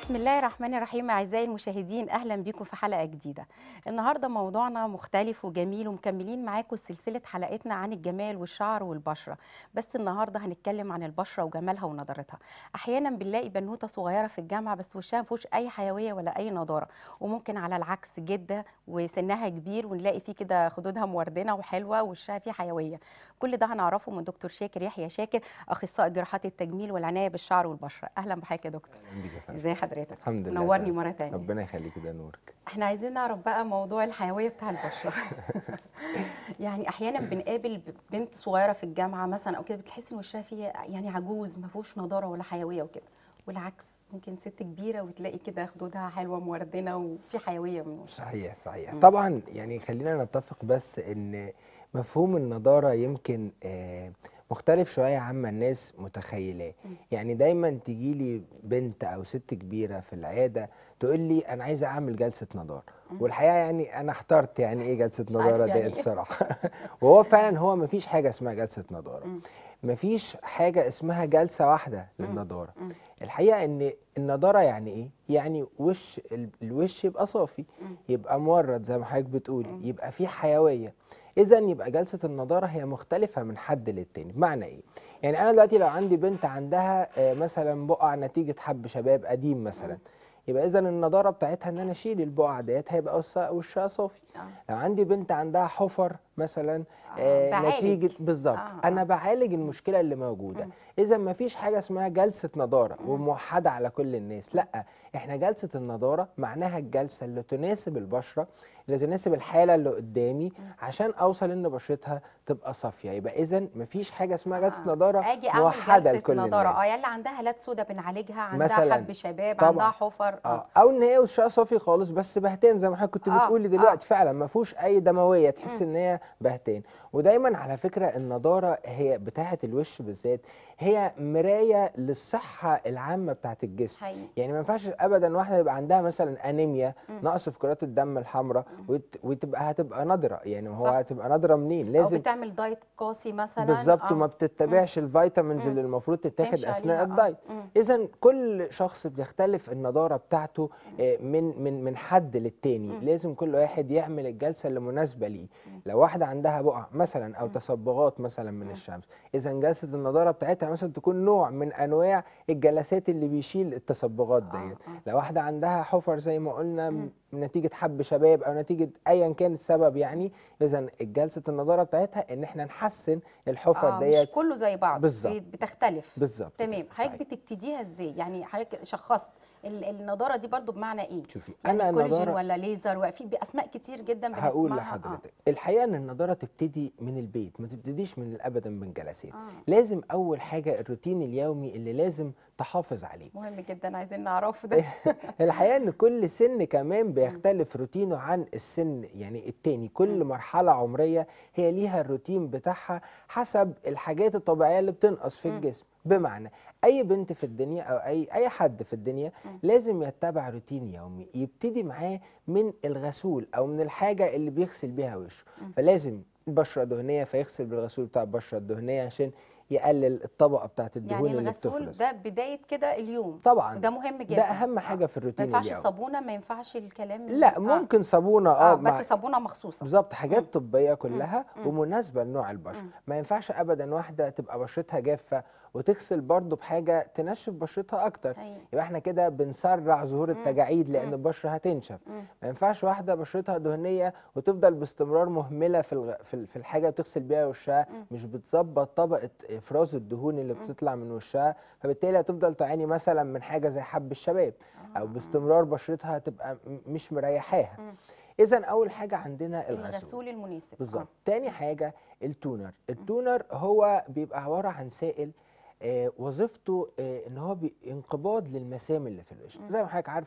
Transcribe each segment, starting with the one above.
بسم الله الرحمن الرحيم أعزائي المشاهدين أهلا بكم في حلقة جديدة النهاردة موضوعنا مختلف وجميل ومكملين معاكم سلسلة حلقتنا عن الجمال والشعر والبشرة بس النهاردة هنتكلم عن البشرة وجمالها ونضارتها أحيانا بنلاقي بنوتة صغيرة في الجامعة بس وشها مفيهوش أي حيوية ولا أي نضارة وممكن على العكس جدة وسنها كبير ونلاقي فيه كده خدودها موردنة وحلوة وشها فيه حيوية كل ده هنعرفه من دكتور شاكر يحيى شاكر أخصائي جراحات التجميل والعناية بالشعر والبشرة أهلا بحضرتك يا دكتور اهلا بيك يا فندم ازي حضرتك الحمد لله نورني تمام. مره تانية ربنا يخليك ده نورك احنا عايزين نعرف بقى موضوع الحيويه بتاع البشره يعني احيانا بنقابل بنت صغيره في الجامعه مثلا او كده بتحس ان وشها فيه يعني عجوز ما فيهوش نضاره ولا حيويه وكده والعكس ممكن ست كبيره وتلاقي كده خدودها حلوه موردنه وفي حيويه من وشها صحيح صحيح مم. طبعا يعني خلينا نتفق بس ان مفهوم النضاره يمكن آه، مختلف شويه عما الناس متخيلاه مم. يعني دايما تجي لي بنت او ست كبيره في العياده تقول لي انا عايزه اعمل جلسه نضاره مم. والحقيقه يعني انا احترت يعني ايه جلسه مش عارف نضاره يعني ديت إيه. بصراحه وهو فعلا هو مفيش حاجه اسمها جلسه نضاره مم. مفيش حاجه اسمها جلسه واحده مم. للنضاره مم. الحقيقه ان النضاره يعني ايه يعني وش ال- الوش يبقى صافي مم. يبقى مورد زي ما حضرتك بتقولي مم. يبقى فيه حيويه اذا يبقى جلسه النضاره هي مختلفه من حد للتاني بمعنى ايه يعني انا دلوقتي لو عندي بنت عندها آه، مثلا بقع نتيجه حب شباب قديم مثلا مم. يبقى اذا النضاره بتاعتها ان انا اشيل البقع ديت هيبقى وشها- وشها صافي آه. لو عندي بنت عندها حفر مثلا آه، آه بعالج. نتيجه بالظبط آه، انا آه. بعالج المشكله اللي موجوده مم. اذا ما فيش حاجه اسمها جلسه نضاره مم. وموحده على كل الناس لا احنا جلسه النضاره معناها الجلسه اللي تناسب البشره اللي تناسب الحاله اللي قدامي عشان اوصل ان بشرتها تبقى صافيه يبقى اذا ما فيش حاجه اسمها جلسه آه. نضاره اجي اعمل موحده جلسه لكل نضاره الناس اه يعني اللي عندها هالات سودا بنعالجها عندها مثلاً. حب شباب طبعاً. عندها حفر اه او ان هي وشها صافي خالص بس بهتان زي ما حضرتك كنت آه، بتقولي آه. دلوقتي فعلا ما فيهوش اي دمويه تحس مم. ان هي بهتان ودايما على فكره النضاره هي بتاعه الوش بالذات هي مرايه للصحه العامه بتاعه الجسم حقيقي يعني ما ينفعش ابدا واحده يبقى عندها مثلا انيميا مم. نقص في كرات الدم الحمراء وت- وتبقى هتبقى نادره يعني هو صح. هتبقى نادره منين او لازم بتعمل دايت قاسي مثلا بالظبط آه. وما بتتبعش الفيتامينز مم. اللي المفروض تتاخد تمشي اثناء عليها، آه. الدايت مم. اذا كل شخص بيختلف النضاره بتاعته آه، من من من حد للتاني مم. لازم كل واحد يعمل الجلسه اللي مناسبه ليه مم. لو واحده عندها بقع مثلا او مم. تصبغات مثلا من مم. الشمس اذا جلسه النضاره بتاعتها مثلا تكون نوع من انواع الجلسات اللي بيشيل التصبغات آه، ديت آه. لو واحده عندها حفر زي ما قلنا مم. من نتيجه حب شباب او نتيجه ايا كان السبب يعني اذا جلسه النضاره بتاعتها ان احنا نحسن الحفر آه ديت مش كله زي بعض بالظبط. بي- بتختلف بالظبط تمام كده، حضرتك صحيح. بتبتديها ازاي يعني حضرتك شخصت ال- النضاره دي برضو بمعنى ايه شوفي يعني انا كولاجين النضاره ولا ليزر وفي باسماء كتير جدا بنسمعها هقول آه. لحضرتك الحقيقه ان النضاره تبتدي من البيت ما تبتديش من ابدا من جلسات آه. لازم اول حاجه الروتين اليومي اللي لازم تحافظ عليه مهم جدا عايزين نعرفه ده الحقيقه ان كل سن كمان بيختلف روتينه عن السن يعني التاني كل مم. مرحله عمريه هي ليها الروتين بتاعها حسب الحاجات الطبيعيه اللي بتنقص في مم. الجسم بمعنى اي بنت في الدنيا او اي اي حد في الدنيا مم. لازم يتبع روتين يومي يبتدي معاه من الغسول او من الحاجه اللي بيغسل بيها وشه مم. فلازم بشره دهنيه فيغسل بالغسول بتاع البشره الدهنيه عشان يقلل الطبقه بتاعت الدهون يعني اللي الغسول بتفرز ده بدايه كده اليوم طبعا وده مهم جدا ده اهم حاجه آه. في ما الروتين ينفعش اليومي صابونه ما ينفعش الكلام لا آه. ممكن صابونه اه, اه مع- بس صابونه مخصوصه بالظبط حاجات مم. طبيه كلها مم. ومناسبه لنوع البشره مم. ما ينفعش ابدا واحده تبقى بشرتها جافه وتغسل برضو بحاجه تنشف بشرتها اكتر حقيقي. يبقى احنا كده بنسرع ظهور مم. التجاعيد لان مم. البشره هتنشف مم. ما ينفعش واحده بشرتها دهنيه وتفضل باستمرار مهمله في الغ... في, ال- في الحاجه اللي بتغسل بيها وشها مم. مش بتظبط طبقه افراز الدهون اللي مم. بتطلع من وشها فبالتالي هتفضل تعاني مثلا من حاجه زي حب الشباب او آه. باستمرار بشرتها هتبقى م- مش مريحاها مم. اذا اول حاجه عندنا الغسول الغسول المناسب بالظبط تاني حاجه التونر التونر هو بيبقى عباره عن سائل آه وظيفته آه ان هو بي- انقباض للمسام اللي في الوش مم. زي ما حضرتك عارفه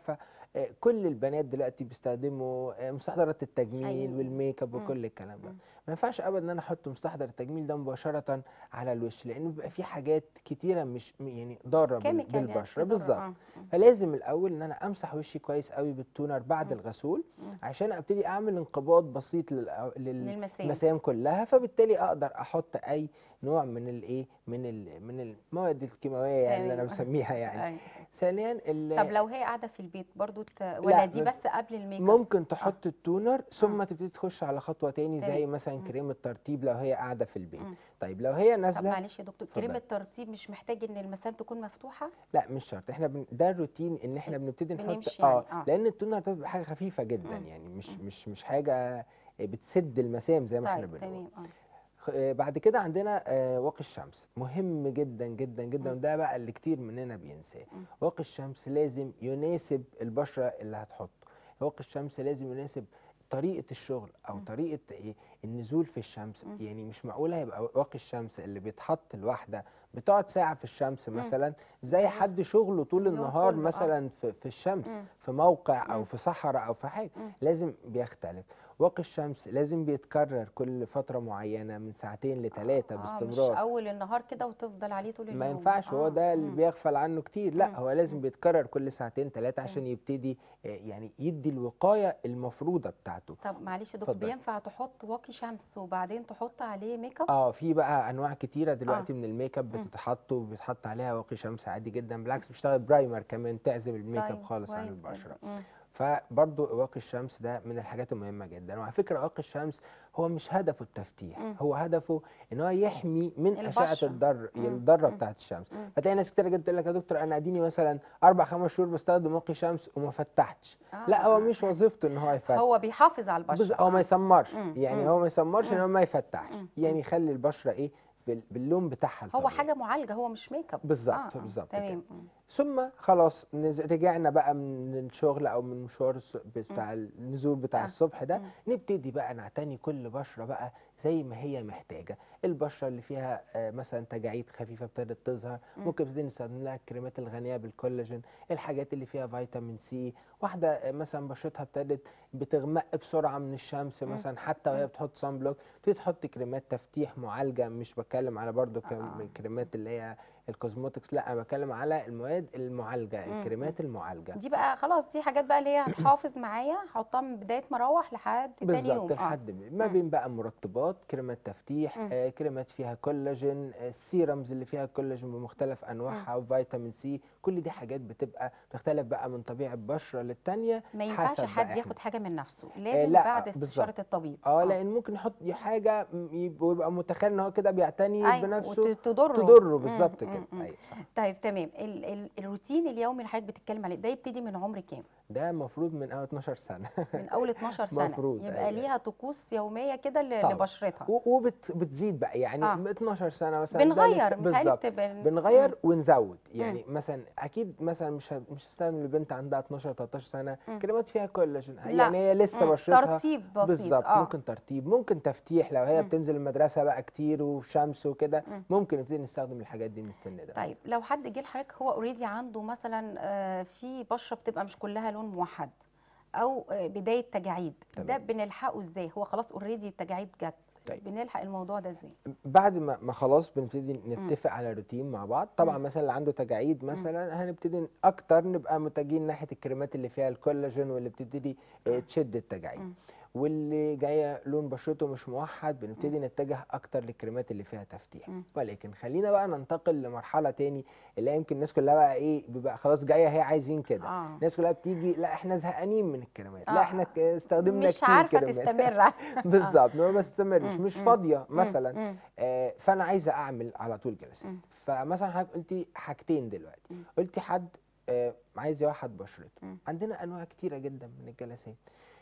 آه، كل البنات دلوقتي بيستخدموا آه، مستحضرات التجميل أيوة. والميك اب مم. وكل الكلام ده مم. ما ينفعش ابدا ان انا احط مستحضر التجميل ده مباشره على الوش لانه بيبقى فيه حاجات كتيره مش يعني ضاره بال- كيميكال يعني بالبشره تضر. بالظبط آه. فلازم الاول ان انا امسح وشي كويس قوي بالتونر بعد مم. الغسول مم. عشان ابتدي اعمل انقباض بسيط لل- لل- للمسام المسام كلها فبالتالي اقدر احط اي نوع من الايه من ال من المواد الكيماويه يعني اللي انا تمام. بسميها يعني أيوة. ثانيا ال- طب لو هي قاعده في البيت برضو ت... ولا دي ما- بس قبل الميك اب ممكن تحط التونر ثم آه. تبتدي تخش على خطوه تاني زي تمام. مثلا مم. كريم الترطيب لو هي قاعده في البيت مم. طيب لو هي طب نازله معلش يا دكتور كريم اتفضلي. الترطيب مش محتاج ان المسام تكون مفتوحه لا مش شرط احنا بن... ده الروتين ان احنا بنبتدي نحط بنمشي اه يعني، آه. لان التونر ده بيبقى حاجه خفيفه جدا مم. يعني مش مم. مش مش حاجه بتسد المسام زي ما احنا طيب بنقول تمام اه خ- آه، بعد كده عندنا آه، واقي الشمس مهم جدا جدا جدا مم. وده بقى اللي كتير مننا بينساه مم. واقي الشمس لازم يناسب البشره اللي هتحطه واقي الشمس لازم يناسب طريقه الشغل او مم. طريقه إيه النزول في الشمس مم. يعني مش معقوله هيبقى واقي الشمس اللي بيتحط الواحده بتقعد ساعه في الشمس مم. مثلا زي أيوة. حد شغله طول اليوم النهار كله، آه. مثلا في, في الشمس مم. في موقع او مم. في صحراء او في حاجه مم. لازم بيختلف واقي الشمس لازم بيتكرر كل فتره معينه من ساعتين لثلاثه آه مش باستمرار اول النهار كده وتفضل عليه طول اليوم ما ينفعش هو آه. ده اللي مم. بيغفل عنه كتير لا مم. هو لازم مم. بيتكرر كل ساعتين ثلاثه عشان يبتدي آه، يعني يدي الوقايه المفروضه بتاعته طب معلش يا دكتور اتفضلي. بينفع تحط واقي شمس وبعدين تحط عليه ميك اب اه في بقى انواع كتيره دلوقتي من الميك اب مم. بتتحط وبيتحط عليها واقي شمس عادي جدا بالعكس بيشتغل برايمر كمان تعزل الميك اب طيب، خالص عن كويس جدا. البشره مم. فبرضو واقي الشمس ده من الحاجات المهمه جدا وعلى فكره واقي الشمس هو مش هدفه التفتيح مم. هو هدفه ان هو يحمي من اشعه البشرة. الضر مم. الضاره مم. بتاعت الشمس مم. فتلاقي ناس كتير جدا تقول لك يا دكتور انا اديني مثلا اربع خمس شهور بستخدم واقي شمس وما فتحتش آه، لا هو آه. مش وظيفته ان هو يفتح هو بيحافظ على بص البشره هو ما يسمرش مم. يعني مم. هو ما يسمرش ان مم. هو ما يفتحش مم. يعني مم. يخلي البشره ايه بال- باللون بتاعها هو الطبيعي. حاجه معالجه هو مش ميك اب بالظبط بالظبط كده. تمام مم. ثم خلاص نز- رجعنا بقى من الشغل او من مشوار الص- بتاع النزول بتاع آه. الصبح ده مم. نبتدي بقى نعتني كل بشره بقى زي ما هي محتاجه البشره اللي فيها آه، مثلا تجاعيد خفيفه ابتدت تظهر مم. ممكن نبتدي نستخدم لها الكريمات الغنيه بالكولاجين الحاجات اللي فيها فيتامين سي واحده آه، مثلا بشرتها ابتدت بتغمق بسرعه من الشمس مم. مثلا حتى وهي مم. بتحط صن بلوك تبتدي تحط كريمات تفتيح معالجه مش بتكلم على برضو كم- آه. الكريمات اللي هي الكوزموتكس لا انا بتكلم على المواد المعالجه مم. الكريمات المعالجه دي بقى خلاص دي حاجات بقى اللي هي هتحافظ معايا هحطها من بدايه ما اروح لحد تاني يوم بالظبط لحد ما مم. بين بقى مرطبات كريمات تفتيح مم. آه كريمات فيها كولاجين آه السيرمز اللي فيها كولاجين بمختلف انواعها وفيتامين سي كل دي حاجات بتبقى بتختلف بقى من طبيعه بشره للتانيه ما ينفعش حسب حد بقى ياخد إحنا. حاجه من نفسه لازم لا، بعد بالظبط. استشاره الطبيب اه لان ممكن يحط دي حاجه م- يبقى ويبقى متخيل ان هو كده بيعتني أيوة، بنفسه وتضره تضره بالظبط كده مم. ايوه صح طيب تمام ال ال الروتين اليومي اللي حضرتك بتتكلم عليه ده يبتدي من عمر كام؟ ده المفروض من اول 12 سنه من اول 12 سنه مفروض، يبقى أيوة. ليها طقوس يوميه كده ل- طبعا. لبشرتها وبتزيد بقى يعني آه. آه. 12 سنه مثلا ده بنغير لسه- متهيألي بالظبط بتبقى- بنغير مم. ونزود يعني مثلا اكيد مثلا مش ه- مش هستخدم لبنت عندها 12 13 سنه مم. كريمات فيها كولاجين لا. يعني هي لسه مم. بشرتها ترطيب بسيط بالظبط اه ممكن ترطيب ممكن تفتيح لو هي مم. بتنزل المدرسه بقى كتير وفي شمس وكده مم. ممكن نبتدي نستخدم الحاجات دي من السن ده طيب لو حد جه لحضرتك هو اوريدي عنده مثلا آه، في بشره بتبقى مش كلها لون موحد او آه، بدايه تجاعيد ده تمام. بنلحقه ازاي هو خلاص اوريدي التجاعيد جت طيب. بنلحق الموضوع ده ازاي بعد ما ما خلاص بنبتدي نتفق على روتين مع بعض طبعا مم. مثلا اللي عنده تجاعيد مثلا هنبتدي اكتر نبقى متجهين ناحيه الكريمات اللي فيها الكولاجين واللي بتبتدي آه، تشد التجاعيد مم. واللي جايه لون بشرته مش موحد بنبتدي نتجه اكتر للكريمات اللي فيها تفتيح مم. ولكن خلينا بقى ننتقل لمرحله تاني اللي هي يمكن الناس كلها بقى ايه بيبقى خلاص جايه هي عايزين كده اه الناس كلها بتيجي لا احنا زهقانين من الكريمات آه. لا احنا ك- استخدمنا مش كتير عارفه كريمات تستمر بالظبط ما بستمرش مم. مش مم. فاضيه مم. مثلا مم. آه، فانا عايزه اعمل على طول جلسات مم. فمثلا حضرتك قلتي حاجتين دلوقتي مم. قلتي حد آه، عايز يوحد بشرته مم. عندنا انواع كتيره جدا من الجلسات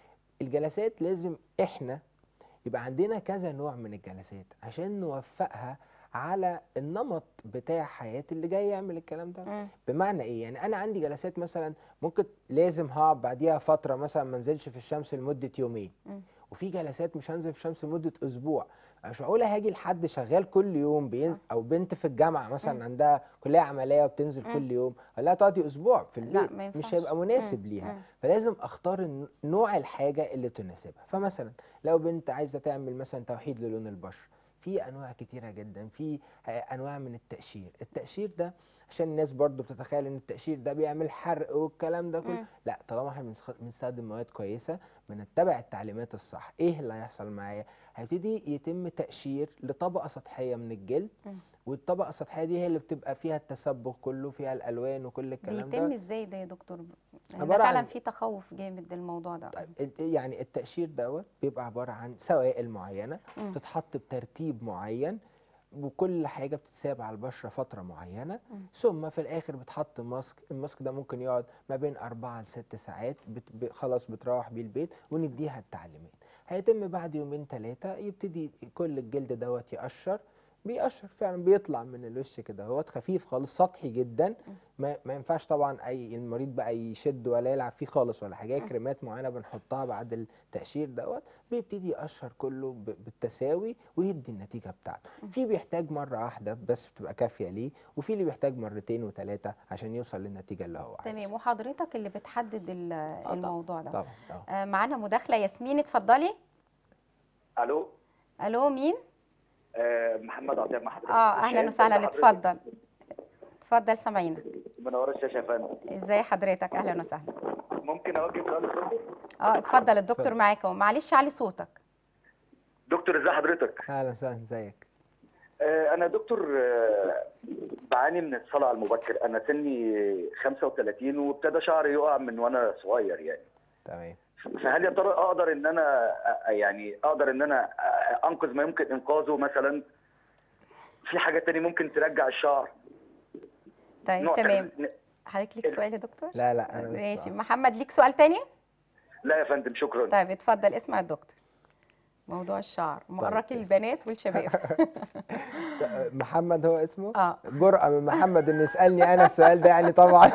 الجلسات لازم احنا يبقى عندنا كذا نوع من الجلسات عشان نوفقها على النمط بتاع حياة اللي جاي يعمل الكلام ده مم. بمعنى ايه يعني انا عندي جلسات مثلا ممكن لازم هقعد بعديها فتره مثلا ما انزلش في الشمس لمده يومين مم. وفي جلسات مش هنزل في الشمس لمده اسبوع مش معقوله هاجي لحد شغال كل يوم بين صح. او بنت في الجامعه مم. مثلا عندها كليه عمليه وبتنزل مم. كل يوم اقول لها تقعدي اسبوع في لا البيت ما ينفعش مش هيبقى مناسب مم. ليها مم. فلازم اختار الن- نوع الحاجه اللي تناسبها فمثلا لو بنت عايزه تعمل مثلا توحيد للون البشره في انواع كتيره جدا في آه، انواع من التقشير التقشير ده عشان الناس برضو بتتخيل ان التقشير ده بيعمل حرق والكلام ده كله مم. لا طالما احنا بنستخ- بنستخدم مواد كويسه بنتبع التعليمات الصح ايه اللي هيحصل معايا هيبتدي يتم تقشير لطبقه سطحيه من الجلد مم. والطبقه السطحيه دي هي اللي بتبقى فيها التسبغ كله فيها الالوان وكل الكلام بيتم ده ازاي ده يا دكتور يعني ده عبارة فعلا عن- في تخوف جامد للموضوع ده طيب الت- يعني التقشير دوت بيبقى عباره عن سوائل معينه مم. بتتحط بترتيب معين وكل حاجه بتتساب على البشره فتره معينه مم. ثم في الاخر بتحط ماسك الماسك ده ممكن يقعد ما بين أربعة لست ساعات بت... ب... خلاص بتروح بيه البيت ونديها التعليمات هيتم بعد يومين ثلاثه يبتدي كل الجلد دوت يقشر بيقشر فعلا بيطلع من الوش كده هو خفيف خالص سطحي جدا ما, ما ينفعش طبعا اي المريض بقى يشد ولا يلعب فيه خالص ولا حاجه مم. كريمات معينه بنحطها بعد التقشير دوت بيبتدي يقشر كله ب- بالتساوي ويدي النتيجه بتاعته مم. في بيحتاج مره واحده بس بتبقى كافيه ليه وفي اللي بيحتاج مرتين وثلاثه عشان يوصل للنتيجه اللي هو تمام عايزها وحضرتك اللي بتحدد ال- طبعاً. الموضوع ده طبعا اه آه، معانا مداخله ياسمين اتفضلي الو الو مين آه محمد عطيه مع حضرتك اه اهلا شاهد وسهلا حضرتك. اتفضل اتفضل سامعينك منوره الشاشه يا فندم ازاي حضرتك اهلا وسهلا ممكن اوجه سؤال للدكتور اه اتفضل الدكتور اتفضل. معاك اهو معلش علي صوتك دكتور ازي حضرتك اهلا وسهلا ازيك آه انا دكتور آه بعاني من الصلع المبكر انا سني 35 وابتدى شعري يقع من وانا صغير يعني تمام فهل يا ترى اقدر ان انا آه، يعني اقدر ان انا آه، انقذ ما يمكن انقاذه مثلا في حاجه تاني ممكن ترجع الشعر طيب نوع تمام تغ- حضرتك ليك سؤال يا دكتور لا لا انا بس ماشي آه. محمد ليك سؤال تاني لا يا فندم شكرا طيب اتفضل اسمع الدكتور موضوع الشعر مقرك طيب. البنات والشباب محمد هو اسمه اه جرأة من محمد انه يسألني انا السؤال ده يعني طبعا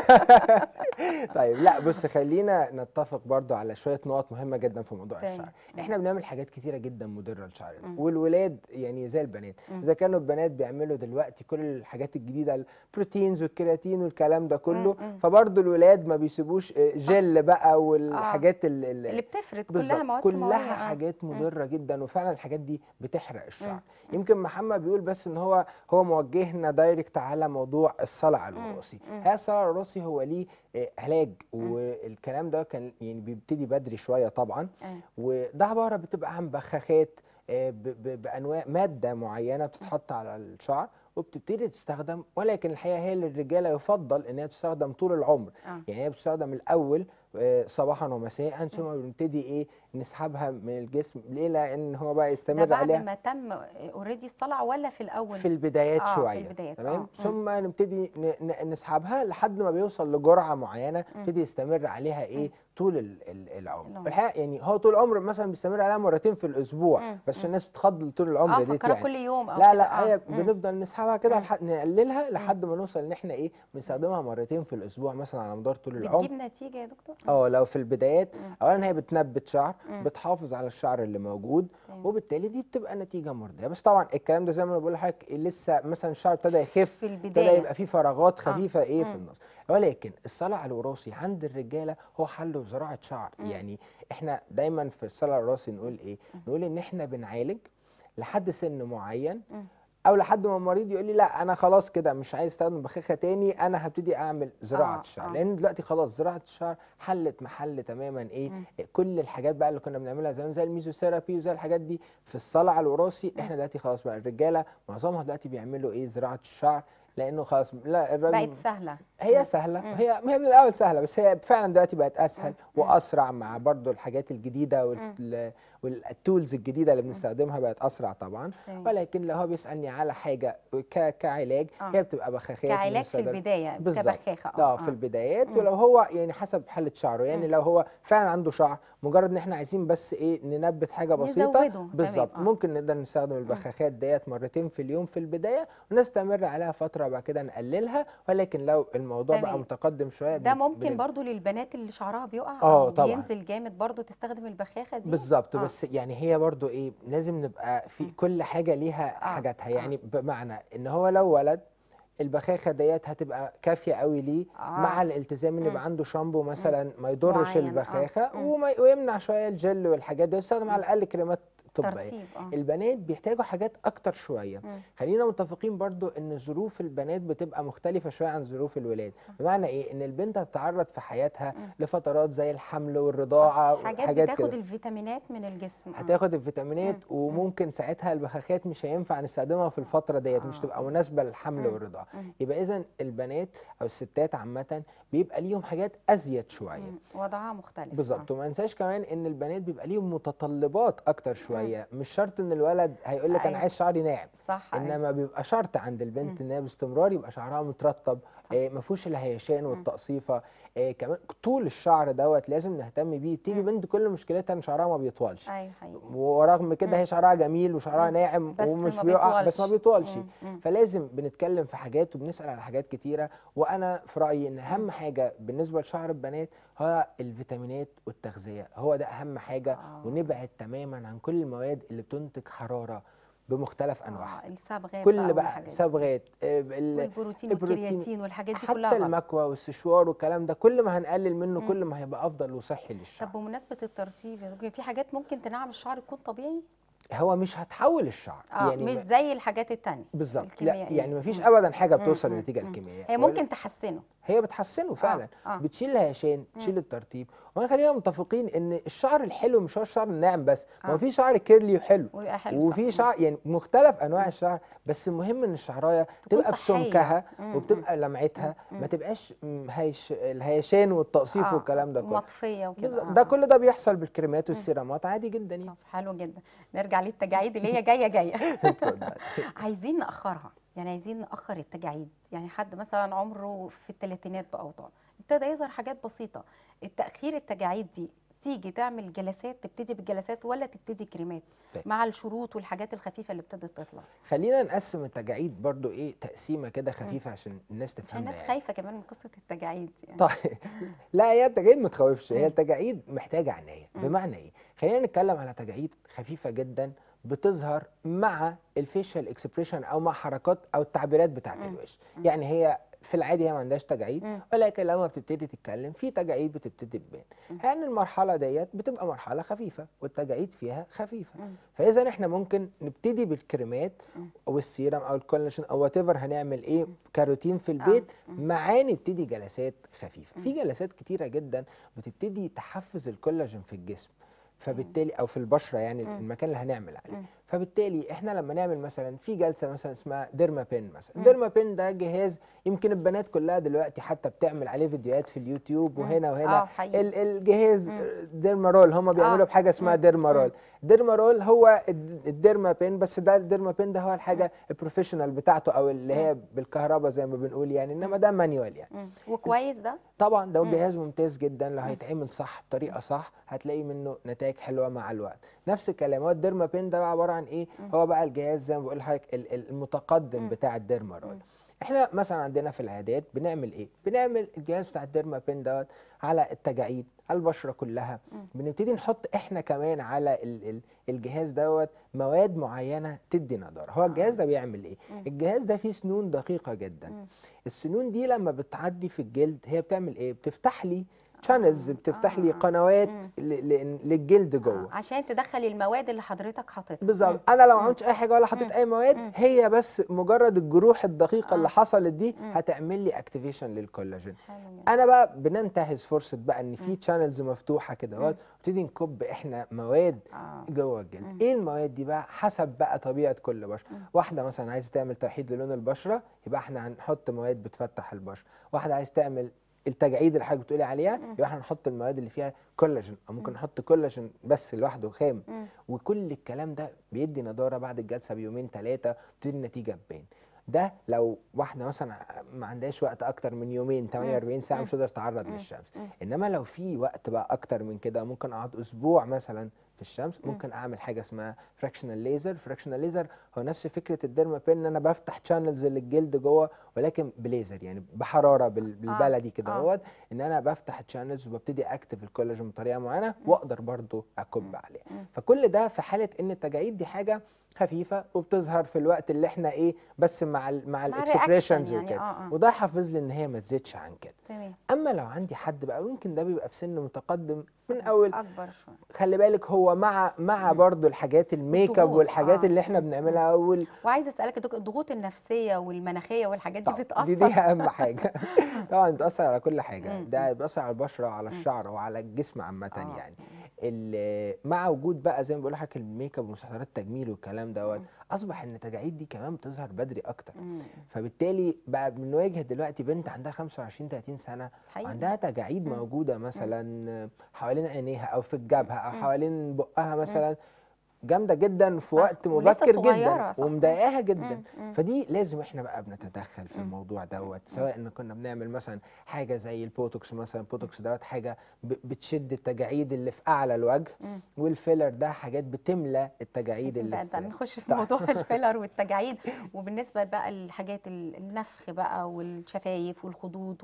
طيب لا بص خلينا نتفق برضو على شوية نقط مهمة جدا في موضوع تمام. الشعر احنا بنعمل حاجات كتيرة جدا مضرة لشعرنا مم. والولاد يعني زي البنات مم. اذا كانوا البنات بيعملوا دلوقتي كل الحاجات الجديدة البروتينز والكرياتين والكلام ده كله مم. فبرضو الولاد ما بيسيبوش آه، جل بقى والحاجات ال- ال- اللي بتفرد بالظبط كلها مواد كلها كيماوية، آه. حاجات مضره جدا وفعلا الحاجات دي بتحرق الشعر مم. يمكن محمد بيقول بس ان هو هو موجهنا دايركت على موضوع الصلع مم. الوراثي مم. هي الصلع الوراثي هو ليه آه، علاج مم. والكلام ده كان يعني بيبتدي بدري شويه طبعا أيوة. وده عباره بتبقى عن بخاخات آه، ب- ب- بانواع ماده معينه بتتحط على الشعر وبتبتدي تستخدم ولكن الحقيقه هي للرجاله يفضل ان هي تستخدم طول العمر اه يعني هي بتستخدم الاول آه، صباحا ومساء ثم بنبتدي ايه نسحبها من الجسم ليه لان هو بقى ده يستمر بعد عليها ما تم اوريدي الصلع ولا في الاول في البدايات آه، في شويه البدايات، تمام آه، ثم نبتدي ن- ن- نسحبها لحد ما بيوصل لجرعه معينه مم. يبتدي يستمر عليها ايه طول ال- ال- العمر العمر. الحقيقه يعني هو طول العمر مثلا بيستمر عليها مرتين في الاسبوع مم. بس عشان مم. الناس بتخض طول العمر اه ديت فكرة يعني كل يوم او لا كده، لا آه. هي مم. بنفضل نسحبها كده مم. لحد نقللها لحد ما نوصل ان احنا ايه بنستخدمها مرتين في الاسبوع مثلا على مدار طول العمر بتجيب نتيجة يا دكتور؟ اه لو في البدايات مم. اولا هي بتنبت شعر مم. بتحافظ على الشعر اللي موجود تمام. وبالتالي دي بتبقى نتيجه مرضيه بس طبعا الكلام ده زي ما انا بقول لحضرتك لسه مثلا الشعر ابتدى يخف في ابتدى البداية يبقى فيه فراغات خفيفه ايه في مم. النص ولكن الصلع الوراثي عند الرجاله هو حل زراعه شعر مم. يعني احنا دايما في الصلع الوراثي نقول ايه نقول ان احنا بنعالج لحد سن معين مم. او لحد ما المريض يقول لي لا انا خلاص كده مش عايز استخدم بخاخه تاني انا هبتدي اعمل زراعه آه، الشعر آه. لان دلوقتي خلاص زراعه الشعر حلت محل تماما ايه مم. كل الحاجات بقى اللي كنا بنعملها زمان زي الميزوثيرابي وزي الحاجات دي في الصلع الوراثي احنا دلوقتي خلاص بقى الرجاله معظمها دلوقتي بيعملوا ايه زراعه الشعر لانه خلاص لا الراجل بقت سهلة هي سهله مم. هي هي من الاول سهله بس هي فعلا دلوقتي بقت اسهل مم. واسرع مع برضو الحاجات الجديده وال- والتولز الجديده اللي بنستخدمها بقت اسرع طبعا تمام. ولكن لو هو بيسالني على حاجه ك... كعلاج آه. هي بتبقى بخاخات كعلاج في مستدر- البداية بالظبط. كبخاخة اه في البدايات مم. ولو هو يعني حسب حاله شعره يعني مم. لو هو فعلا عنده شعر مجرد ان احنا عايزين بس ايه ننبت حاجه بسيطه نزوده، تمام، بالظبط آه. ممكن نقدر نستخدم البخاخات ديت مرتين في اليوم في البدايه ونستمر عليها فتره فتره وبعد كده نقللها ولكن لو الموضوع بقى تمام. متقدم شويه ده بن- ممكن بن- برضو للبنات اللي شعرها بيقع آه، أو طبعاً. بينزل جامد برضو تستخدم البخاخه دي بالظبط آه. بس يعني هي برضو ايه لازم نبقى في مم. كل حاجه ليها آه، حاجاتها آه. يعني بمعنى ان هو لو ولد البخاخه ديت هتبقى كافيه قوي ليه آه. مع الالتزام ان مم. يبقى عنده شامبو مثلا ما يضرش معين، آه. البخاخه مم. وما ويمنع شويه الجل والحاجات دي يستخدم على الاقل كريمات طبيه ترطيب اه البنات بيحتاجوا حاجات اكتر شويه مم. خلينا متفقين برضو ان ظروف البنات بتبقى مختلفه شويه عن ظروف الولاد صح. بمعنى ايه ان البنت هتتعرض في حياتها مم. لفترات زي الحمل والرضاعه حاجات وحاجات بتاخد كده الفيتامينات من الجسم آه. هتاخد الفيتامينات مم. وممكن ساعتها البخاخات مش هينفع نستخدمها في الفتره ديت مش آه. تبقى مناسبه للحمل مم. والرضاعه مم. يبقى اذا البنات او الستات عامه بيبقى ليهم حاجات ازيد شويه مم. وضعها مختلف بالظبط وما ننساش كمان ان البنات بيبقى ليهم متطلبات اكتر شويه مش شرط ان الولد هيقول لك انا أيوة. عايز شعري ناعم آه. صح أيوة. انما بيبقى شرط عند البنت ان هي باستمرار يبقى شعرها مترطب صح. آه ما فيهوش الهيشان والتقصيفه آه كمان طول الشعر دوت لازم نهتم بيه تيجي مم. بنت كل مشكلتها ان شعرها ما بيطولش ايوه حقيقي ورغم كده مم. هي شعرها جميل وشعرها مم. ناعم بس ومش ما بيقع بس ما بيطولش. بيطولش مم. مم. فلازم بنتكلم في حاجات وبنسال على حاجات كتيره وانا في رايي ان مم. اهم حاجه بالنسبه لشعر البنات هو الفيتامينات والتغذيه هو ده اهم حاجه آه. ونبعد تماما عن كل المواد اللي بتنتج حراره بمختلف انواعها آه. الصبغات كل بقى بقى والحاجات دي. صبغات آه، ال- والبروتين البروتين، والكرياتين والحاجات دي حتى كلها غلط. المكوى والسشوار والكلام ده كل ما هنقلل منه مم. كل ما هيبقى افضل وصحي للشعر طب بمناسبه الترطيب يا دكتور، في حاجات ممكن تنعم الشعر يكون طبيعي هو مش هتحول الشعر اه يعني مش ما- زي الحاجات التانية بالظبط لا الكيميائية. يعني مفيش مم. ابدا حاجه مم. بتوصل مم. للنتيجه مم. الكيميائيه هي ولا- ممكن تحسنه هي بتحسنه فعلا آه. بتشيل الهيشان تشيل الترطيب وخلينا خلينا متفقين ان الشعر الحلو مش هو الشعر الناعم بس ما هو آه. في شعر كيرلي وحلو ويبقى حلو صح. وفي مم. شعر يعني مختلف انواع الشعر بس المهم ان الشعرايه تكون تبقى صحية. بسمكها مم. وبتبقى لمعتها مم. ما تبقاش م، هيش الهيشان والتقصيف آه، والكلام ده كله مطفيه وكده بالظبط. آه، ده آه. كل ده بيحصل بالكريمات والسيرامات عادي جدا يعني طب حلو جدا نرجع للتجاعيد اللي هي جايه جايه اتفضل. عايزين ناخرها يعني عايزين ناخر التجاعيد يعني حد مثلا عمره في الثلاثينات باوطان ابتدى يظهر حاجات بسيطه التاخير التجاعيد دي تيجي تعمل جلسات تبتدي بالجلسات ولا تبتدي كريمات طيب. مع الشروط والحاجات الخفيفه اللي ابتدت تطلع خلينا نقسم التجاعيد برضو ايه تقسيمه كده خفيفه عشان الناس عشان تفهمها الناس يعني. خايفه كمان من قصه التجاعيد يعني طيب لا هي التجاعيد ما تخوفش هي مم. التجاعيد محتاجه عنايه مم. بمعنى ايه خلينا نتكلم على تجاعيد خفيفه جدا بتظهر مع الفيشال اكسبريشن او مع حركات او التعبيرات بتاعت مم. الوش مم. يعني هي في العادي هي ما عندهاش تجاعيد مم. ولكن لما بتبتدي تتكلم في تجاعيد بتبتدي تبان مم. يعني المرحله ديت بتبقى مرحله خفيفه والتجاعيد فيها خفيفه مم. فاذا احنا ممكن نبتدي بالكريمات مم. او السيرم او الكولاجين او وات هنعمل ايه كاروتين في آه. البيت مم. معاه نبتدي جلسات خفيفه مم. في جلسات كتيره جدا بتبتدي تحفز الكولاجين في الجسم فبالتالي او في البشره يعني مم. المكان اللي هنعمل عليه مم. فبالتالي احنا لما نعمل مثلا في جلسه مثلا اسمها ديرما بين مثلا مم. ديرما بين ده جهاز يمكن البنات كلها دلوقتي حتى بتعمل عليه فيديوهات في اليوتيوب مم. وهنا اه وهنا حقيقي ال- الجهاز مم. ديرمارول هم بيعملوا آه. بحاجه اسمها مم. ديرمارول مم. ديرمارول هو الد- الديرما بين بس ده الديرما بين ده هو الحاجه البروفيشنال بتاعته او اللي هي بالكهرباء زي ما بنقول يعني انما ده مانيوال يعني مم. وكويس ده طبعا ده مم. جهاز ممتاز جدا لو مم. هيتعمل صح بطريقه صح هتلاقي منه نتائج حلوه مع الوقت نفس الكلام هو الديرما بين ده عباره عن ايه مم. هو بقى الجهاز زي ما بقول لحضرتك ال- ال- المتقدم مم. بتاع الديرما رول مم. احنا مثلا عندنا في العيادات بنعمل ايه بنعمل الجهاز بتاع الديرما بين دوت على التجاعيد على البشره كلها مم. بنبتدي نحط احنا كمان على ال ال الجهاز دوت مواد معينه تدي نضاره هو الجهاز ده بيعمل ايه مم. الجهاز ده فيه سنون دقيقه جدا مم. السنون دي لما بتعدي في الجلد هي بتعمل ايه بتفتح لي شانلز آه، بتفتح لي آه، قنوات مم. ل- ل- للجلد آه. جوه عشان تدخل المواد اللي حضرتك حاططها بالظبط انا لو ما مم. عملتش اي حاجه ولا حطيت مم. اي مواد مم. هي بس مجرد الجروح الدقيقه آه. اللي حصلت دي مم. هتعمل لي اكتيفيشن للكولاجين حلو جدا. انا بقى بننتهز فرصه بقى ان في مم. تشانلز مفتوحه كده مم. اهوت ونبتدي نكب احنا مواد آه. جوه مم. الجلد ايه المواد دي بقى حسب بقى طبيعه كل بشره مم. واحده مثلا عايز تعمل توحيد للون البشره يبقى احنا هنحط مواد بتفتح البشره واحده عايز تعمل التجاعيد اللي حضرتك بتقولي عليها مم. يبقى احنا نحط المواد اللي فيها كولاجين او ممكن مم. نحط كولاجين بس لوحده خام مم. وكل الكلام ده بيدي نضاره بعد الجلسه بيومين ثلاثه بتبتدي النتيجه تبان ده لو واحده مثلا ما عندهاش وقت اكتر من يومين 48 ساعه مم. مش هتقدر تتعرض مم. للشمس مم. انما لو في وقت بقى اكتر من كده ممكن اقعد اسبوع مثلا في الشمس مم. ممكن اعمل حاجه اسمها فراكشنال ليزر فراكشنال ليزر هو نفس فكره الديرما بين ان انا بفتح شانلز للجلد جوه ولكن بليزر يعني بحراره بال- بالبلدي كده آه. اهوت ان انا بفتح الشانلز وببتدي اكتف الكولاجين بطريقه معينه واقدر برضو اكب مم. عليه مم. فكل ده في حاله ان التجاعيد دي حاجه خفيفه وبتظهر في الوقت اللي احنا ايه بس مع ال مع مع الاكسبريشنز reaction يعني، وكده آه، آه. وده حافظ لي ان هي ما تزيدش عن كده تمام اما لو عندي حد بقى ويمكن ده بيبقى في سن متقدم من اول اكبر شويه خلي بالك هو مع مع مم. برضو الحاجات الميك اب الضغوط، والحاجات آه. اللي احنا مم. بنعملها اول وعايزه اسالك يا دكتور الضغوط النفسيه والمناخيه والحاجات دي طب بتاثر دي دي اهم حاجه طبعا بتاثر على كل حاجه مم. ده بيأثر على البشره وعلى مم. الشعر وعلى الجسم عامه آه. يعني ال- مع وجود بقى زي ما بقول لحضرتك الميك اب ومستحضرات التجميل والكلام دوت مم. اصبح ان التجاعيد دي كمان بتظهر بدري اكتر مم. فبالتالي بقى بنواجه دلوقتي بنت عندها 25 30 سنه حقيقي. عندها تجاعيد مم. موجوده مثلا حوالين عينيها او في الجبهه او مم. حوالين بقها مثلا جامده جدا في صح. وقت ولسه مبكر صغيرة، جدا صح. ومضايقاها جدا مم. مم. فدي لازم احنا بقى بنتدخل في مم. الموضوع دوت سواء ان كنا بنعمل مثلا حاجه زي البوتوكس مثلا البوتوكس دوت حاجه ب- بتشد التجاعيد اللي في اعلى الوجه مم. والفيلر ده حاجات بتملى التجاعيد عايزين اللي بقى في ده نخش في طيب. موضوع الفيلر والتجاعيد وبالنسبه بقى للحاجات ال- النفخ بقى والشفايف والخدود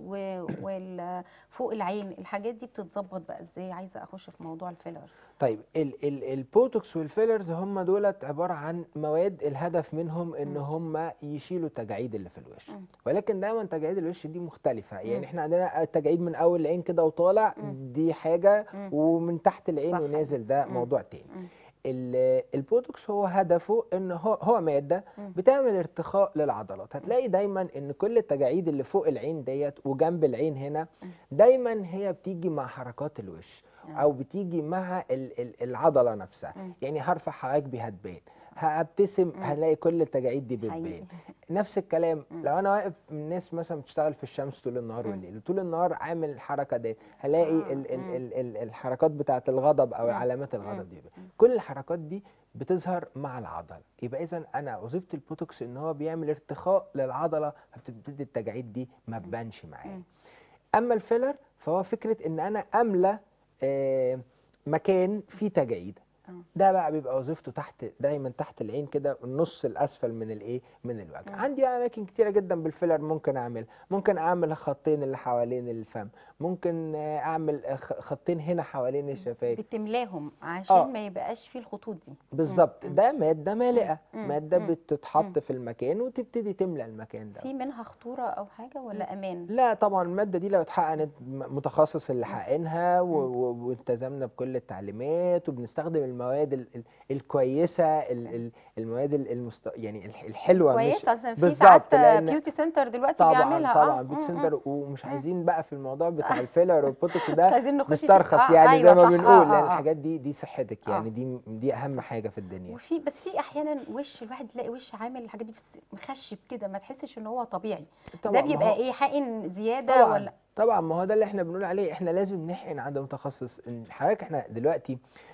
وفوق العين الحاجات دي بتتظبط بقى ازاي عايزه اخش في موضوع الفيلر طيب ال ال البوتوكس والفيلرز هم دولت عباره عن مواد الهدف منهم ان مم. هم يشيلوا التجاعيد اللي في الوش مم. ولكن دايما تجاعيد الوش دي مختلفه مم. يعني احنا عندنا التجاعيد من اول العين كده وطالع مم. دي حاجه مم. ومن تحت العين صح. ونازل ده مم. موضوع تاني مم. ال- البوتوكس هو هدفه ان هو هو ماده مم. بتعمل ارتخاء للعضلات هتلاقي دايما ان كل التجاعيد اللي فوق العين ديت وجنب العين هنا مم. دايما هي بتيجي مع حركات الوش آه. او بتيجي مع ال- ال- العضله نفسها مم. يعني هرفع حواجبي هتبان هبتسم مم. هنلاقي كل التجاعيد دي حقيقي. بتبان نفس الكلام مم. لو انا واقف من الناس مثلا بتشتغل في الشمس طول النهار مم. والليل وطول النهار عامل الحركه دي هلاقي آه، ال ال مم. ال ال الحركات بتاعه الغضب او مم. علامات مم. الغضب دي مم. كل الحركات دي بتظهر مع العضله يبقى اذا انا وظيفه البوتوكس ان هو بيعمل ارتخاء للعضله فبتبتدي التجاعيد دي ما تبانش معايا مم. اما الفيلر فهو فكره ان انا املى آه، مكان فيه تجاعيد آه. ده بقى بيبقى وظيفته تحت دايما تحت العين كده النص الاسفل من الايه من الوجه مم. عندي بقى اماكن كتيره جدا بالفيلر ممكن اعمل ممكن اعمل خطين اللي حوالين الفم ممكن آه، اعمل آه، خ- خطين هنا حوالين الشفايف بتملاهم عشان آه. ما يبقاش فيه الخطوط دي بالظبط مم. ده ماده مالئه مم. ماده مم. بتتحط مم. في المكان وتبتدي تملى المكان ده في منها خطوره او حاجه ولا امان لا طبعا الماده دي لو اتحقنت م- متخصص اللي مم. حقنها و- مم. و- والتزمنا بكل التعليمات وبنستخدم المواد ال- ال- الكويسه ال- ال- المواد ال- المست... يعني الح- الحلوه مش كويسه اصلا في بالظبط، ساعات لأن بيوتي سنتر دلوقتي طبعا بيعملها طبعا آه. بيوت مم. سنتر ومش مم. عايزين بقى في الموضوع بتاع الفيلر والبوتوكس مش ده عايزين نخش فيه. نسترخص آه، يعني أيوة زي ما صح. بنقول آه، لان آه. الحاجات دي دي صحتك آه. يعني دي دي اهم حاجه في الدنيا وفي بس في احيانا وش الواحد يلاقي وش عامل الحاجات دي بس مخشب كده ما تحسش ان هو طبيعي ده طبعا ما بيبقى هو- ايه حقن زياده طبعا ولا طبعا ما هو ده اللي احنا بنقول عليه احنا لازم نحقن عند متخصص إن حضرتك احنا دلوقتي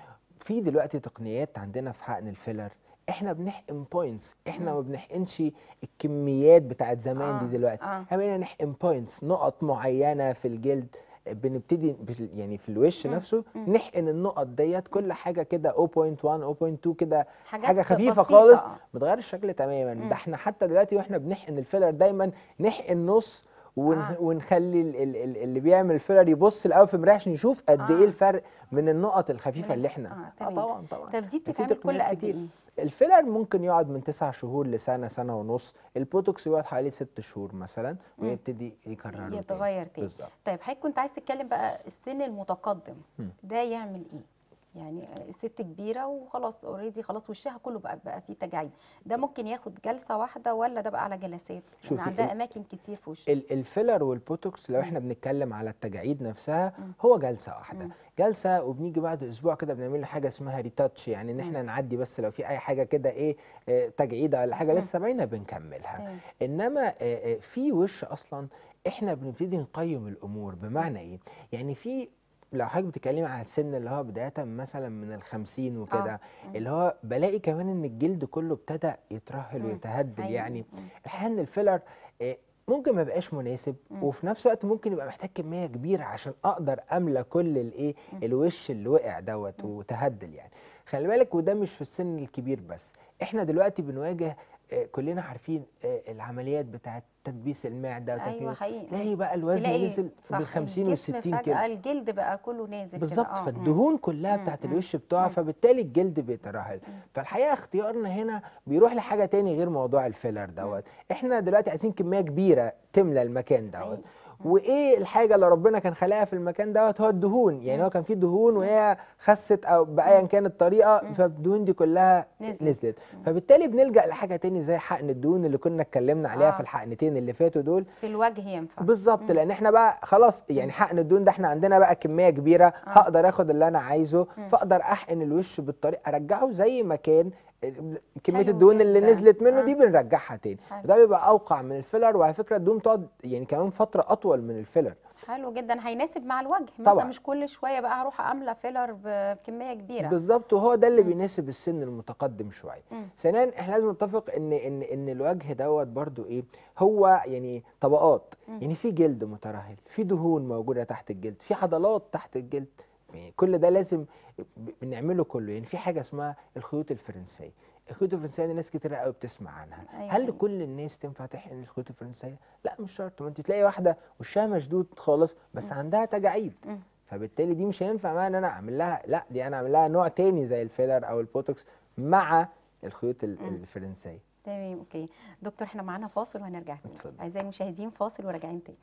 في دلوقتي تقنيات عندنا في حقن الفيلر احنا بنحقن بوينتس احنا مم. ما بنحقنش الكميات بتاعت زمان آه، دي دلوقتي آه. احنا بقينا نحقن بوينتس نقط معينه في الجلد بنبتدي بال- يعني في الوش مم. نفسه مم. نحقن النقط ديت كل حاجه كده 0.1 0.2 كده حاجات حاجه خفيفه بسيطة، خالص آه. بتغير الشكل تماما مم. ده احنا حتى دلوقتي واحنا بنحقن الفيلر دايما نحقن نص ون... آه. ونخلي ال- ال- ال- اللي بيعمل فيلر يبص الاول في المرايه عشان يشوف قد آه. ايه الفرق من النقط الخفيفه من- اللي احنا آه، اه تمام. طبعا طبعا طب دي في بتتعمل كل تقنيات قد كتير. ايه؟ الفيلر ممكن يقعد من تسع شهور لسنه سنه ونص البوتوكس يقعد حوالي ست شهور مثلا مم. ويبتدي يكرره تاني. يتغير تاني بالظبط طيب حضرتك كنت عايز تتكلم بقى السن المتقدم مم. ده يعمل ايه؟ يعني ست كبيره وخلاص اوريدي خلاص وشها كله بقى بقى فيه تجاعيد ده ممكن ياخد جلسه واحده ولا ده بقى على جلسات؟ شوفي، يعني عندها ال- اماكن كتير في وشها ال- الفيلر والبوتوكس لو مم. احنا بنتكلم على التجاعيد نفسها مم. هو جلسه واحده مم. جلسه وبنيجي بعد اسبوع كده بنعمل له حاجه اسمها ريتاتش يعني ان احنا نعدي بس لو في اي حاجه كده ايه آه، تجعيده ولا حاجه مم. لسه باينه بنكملها تمام. انما آه، آه، في وش اصلا احنا بنبتدي نقيم الامور بمعنى ايه يعني في لو حضرتك بتتكلمي على السن اللي هو بدايه مثلا من الخمسين وكده مم. اللي هو بلاقي كمان ان الجلد كله ابتدى يترهل مم. ويتهدل أيوة. يعني مم. الحقيقه ان الفيلر آه، ممكن ما يبقاش مناسب مم. وفي نفس الوقت ممكن يبقى محتاج كميه كبيره عشان اقدر املى كل الايه مم. الوش اللي وقع دوت مم. وتهدل يعني خلي بالك وده مش في السن الكبير بس احنا دلوقتي بنواجه آه، كلنا عارفين آه، العمليات بتاعه تدبيس المعده ايوه وتكميم حقيقي تلاقي بقى الوزن تلاقي نزل صح بال 50 وال الجسم 60 فجأة كيلو الجلد بقى كله نازل كده. بالظبط آه، مم. فالدهون كلها مم، بتاعت مم، الوش بتقع مم. فبالتالي الجلد بيترهل مم. فالحقيقه اختيارنا هنا بيروح لحاجه تاني غير موضوع الفيلر دوت احنا دلوقتي عايزين كميه كبيره تملى المكان دوت حقيقي. وايه الحاجه اللي ربنا كان خلقها في المكان دوت هو الدهون يعني مم. هو كان فيه دهون وهي خست او بايا كانت الطريقه مم. فالدهون دي كلها نزلت. نزلت فبالتالي بنلجا لحاجه تاني زي حقن الدهون اللي كنا اتكلمنا عليها آه. في الحقنتين اللي فاتوا دول في الوجه ينفع بالظبط مم. لان احنا بقى خلاص يعني حقن الدهون ده احنا عندنا بقى كميه كبيره هقدر اخد اللي انا عايزه مم. فاقدر احقن الوش بالطريقه ارجعه زي ما كان كميه حلو الدهون اللي جداً. نزلت منه آه. دي بنرجعها تاني حلو. وده بيبقى اوقع من الفيلر وعلى فكره الدهون تقعد يعني كمان فتره اطول من الفيلر حلو جدا هيناسب مع الوجه مثلا طبعاً. مش كل شويه بقى هروح املى فيلر ب- بكميه كبيره بالظبط وهو ده اللي مم. بيناسب السن المتقدم شويه مم. ثانيا احنا لازم نتفق ان ان ان الوجه دوت برضو ايه هو يعني طبقات مم. يعني في جلد مترهل في دهون موجوده تحت الجلد في عضلات تحت الجلد يعني كل ده لازم ب- بنعمله كله يعني في حاجه اسمها الخيوط الفرنسيه الخيوط الفرنسيه دي ناس كتير قوي بتسمع عنها أيوة هل أيوة. كل الناس تنفع تحقن الخيوط الفرنسيه لا مش شرط ما انت تلاقي واحده وشها مشدود خالص بس مم. عندها تجاعيد مم. فبالتالي دي مش هينفع معايا ان انا اعمل لها لا دي انا اعمل لها نوع تاني زي الفيلر او البوتوكس مع الخيوط ال- مم. الفرنسيه تمام اوكي دكتور احنا معانا فاصل وهنرجع تاني اتفضل. اعزائي المشاهدين فاصل وراجعين تاني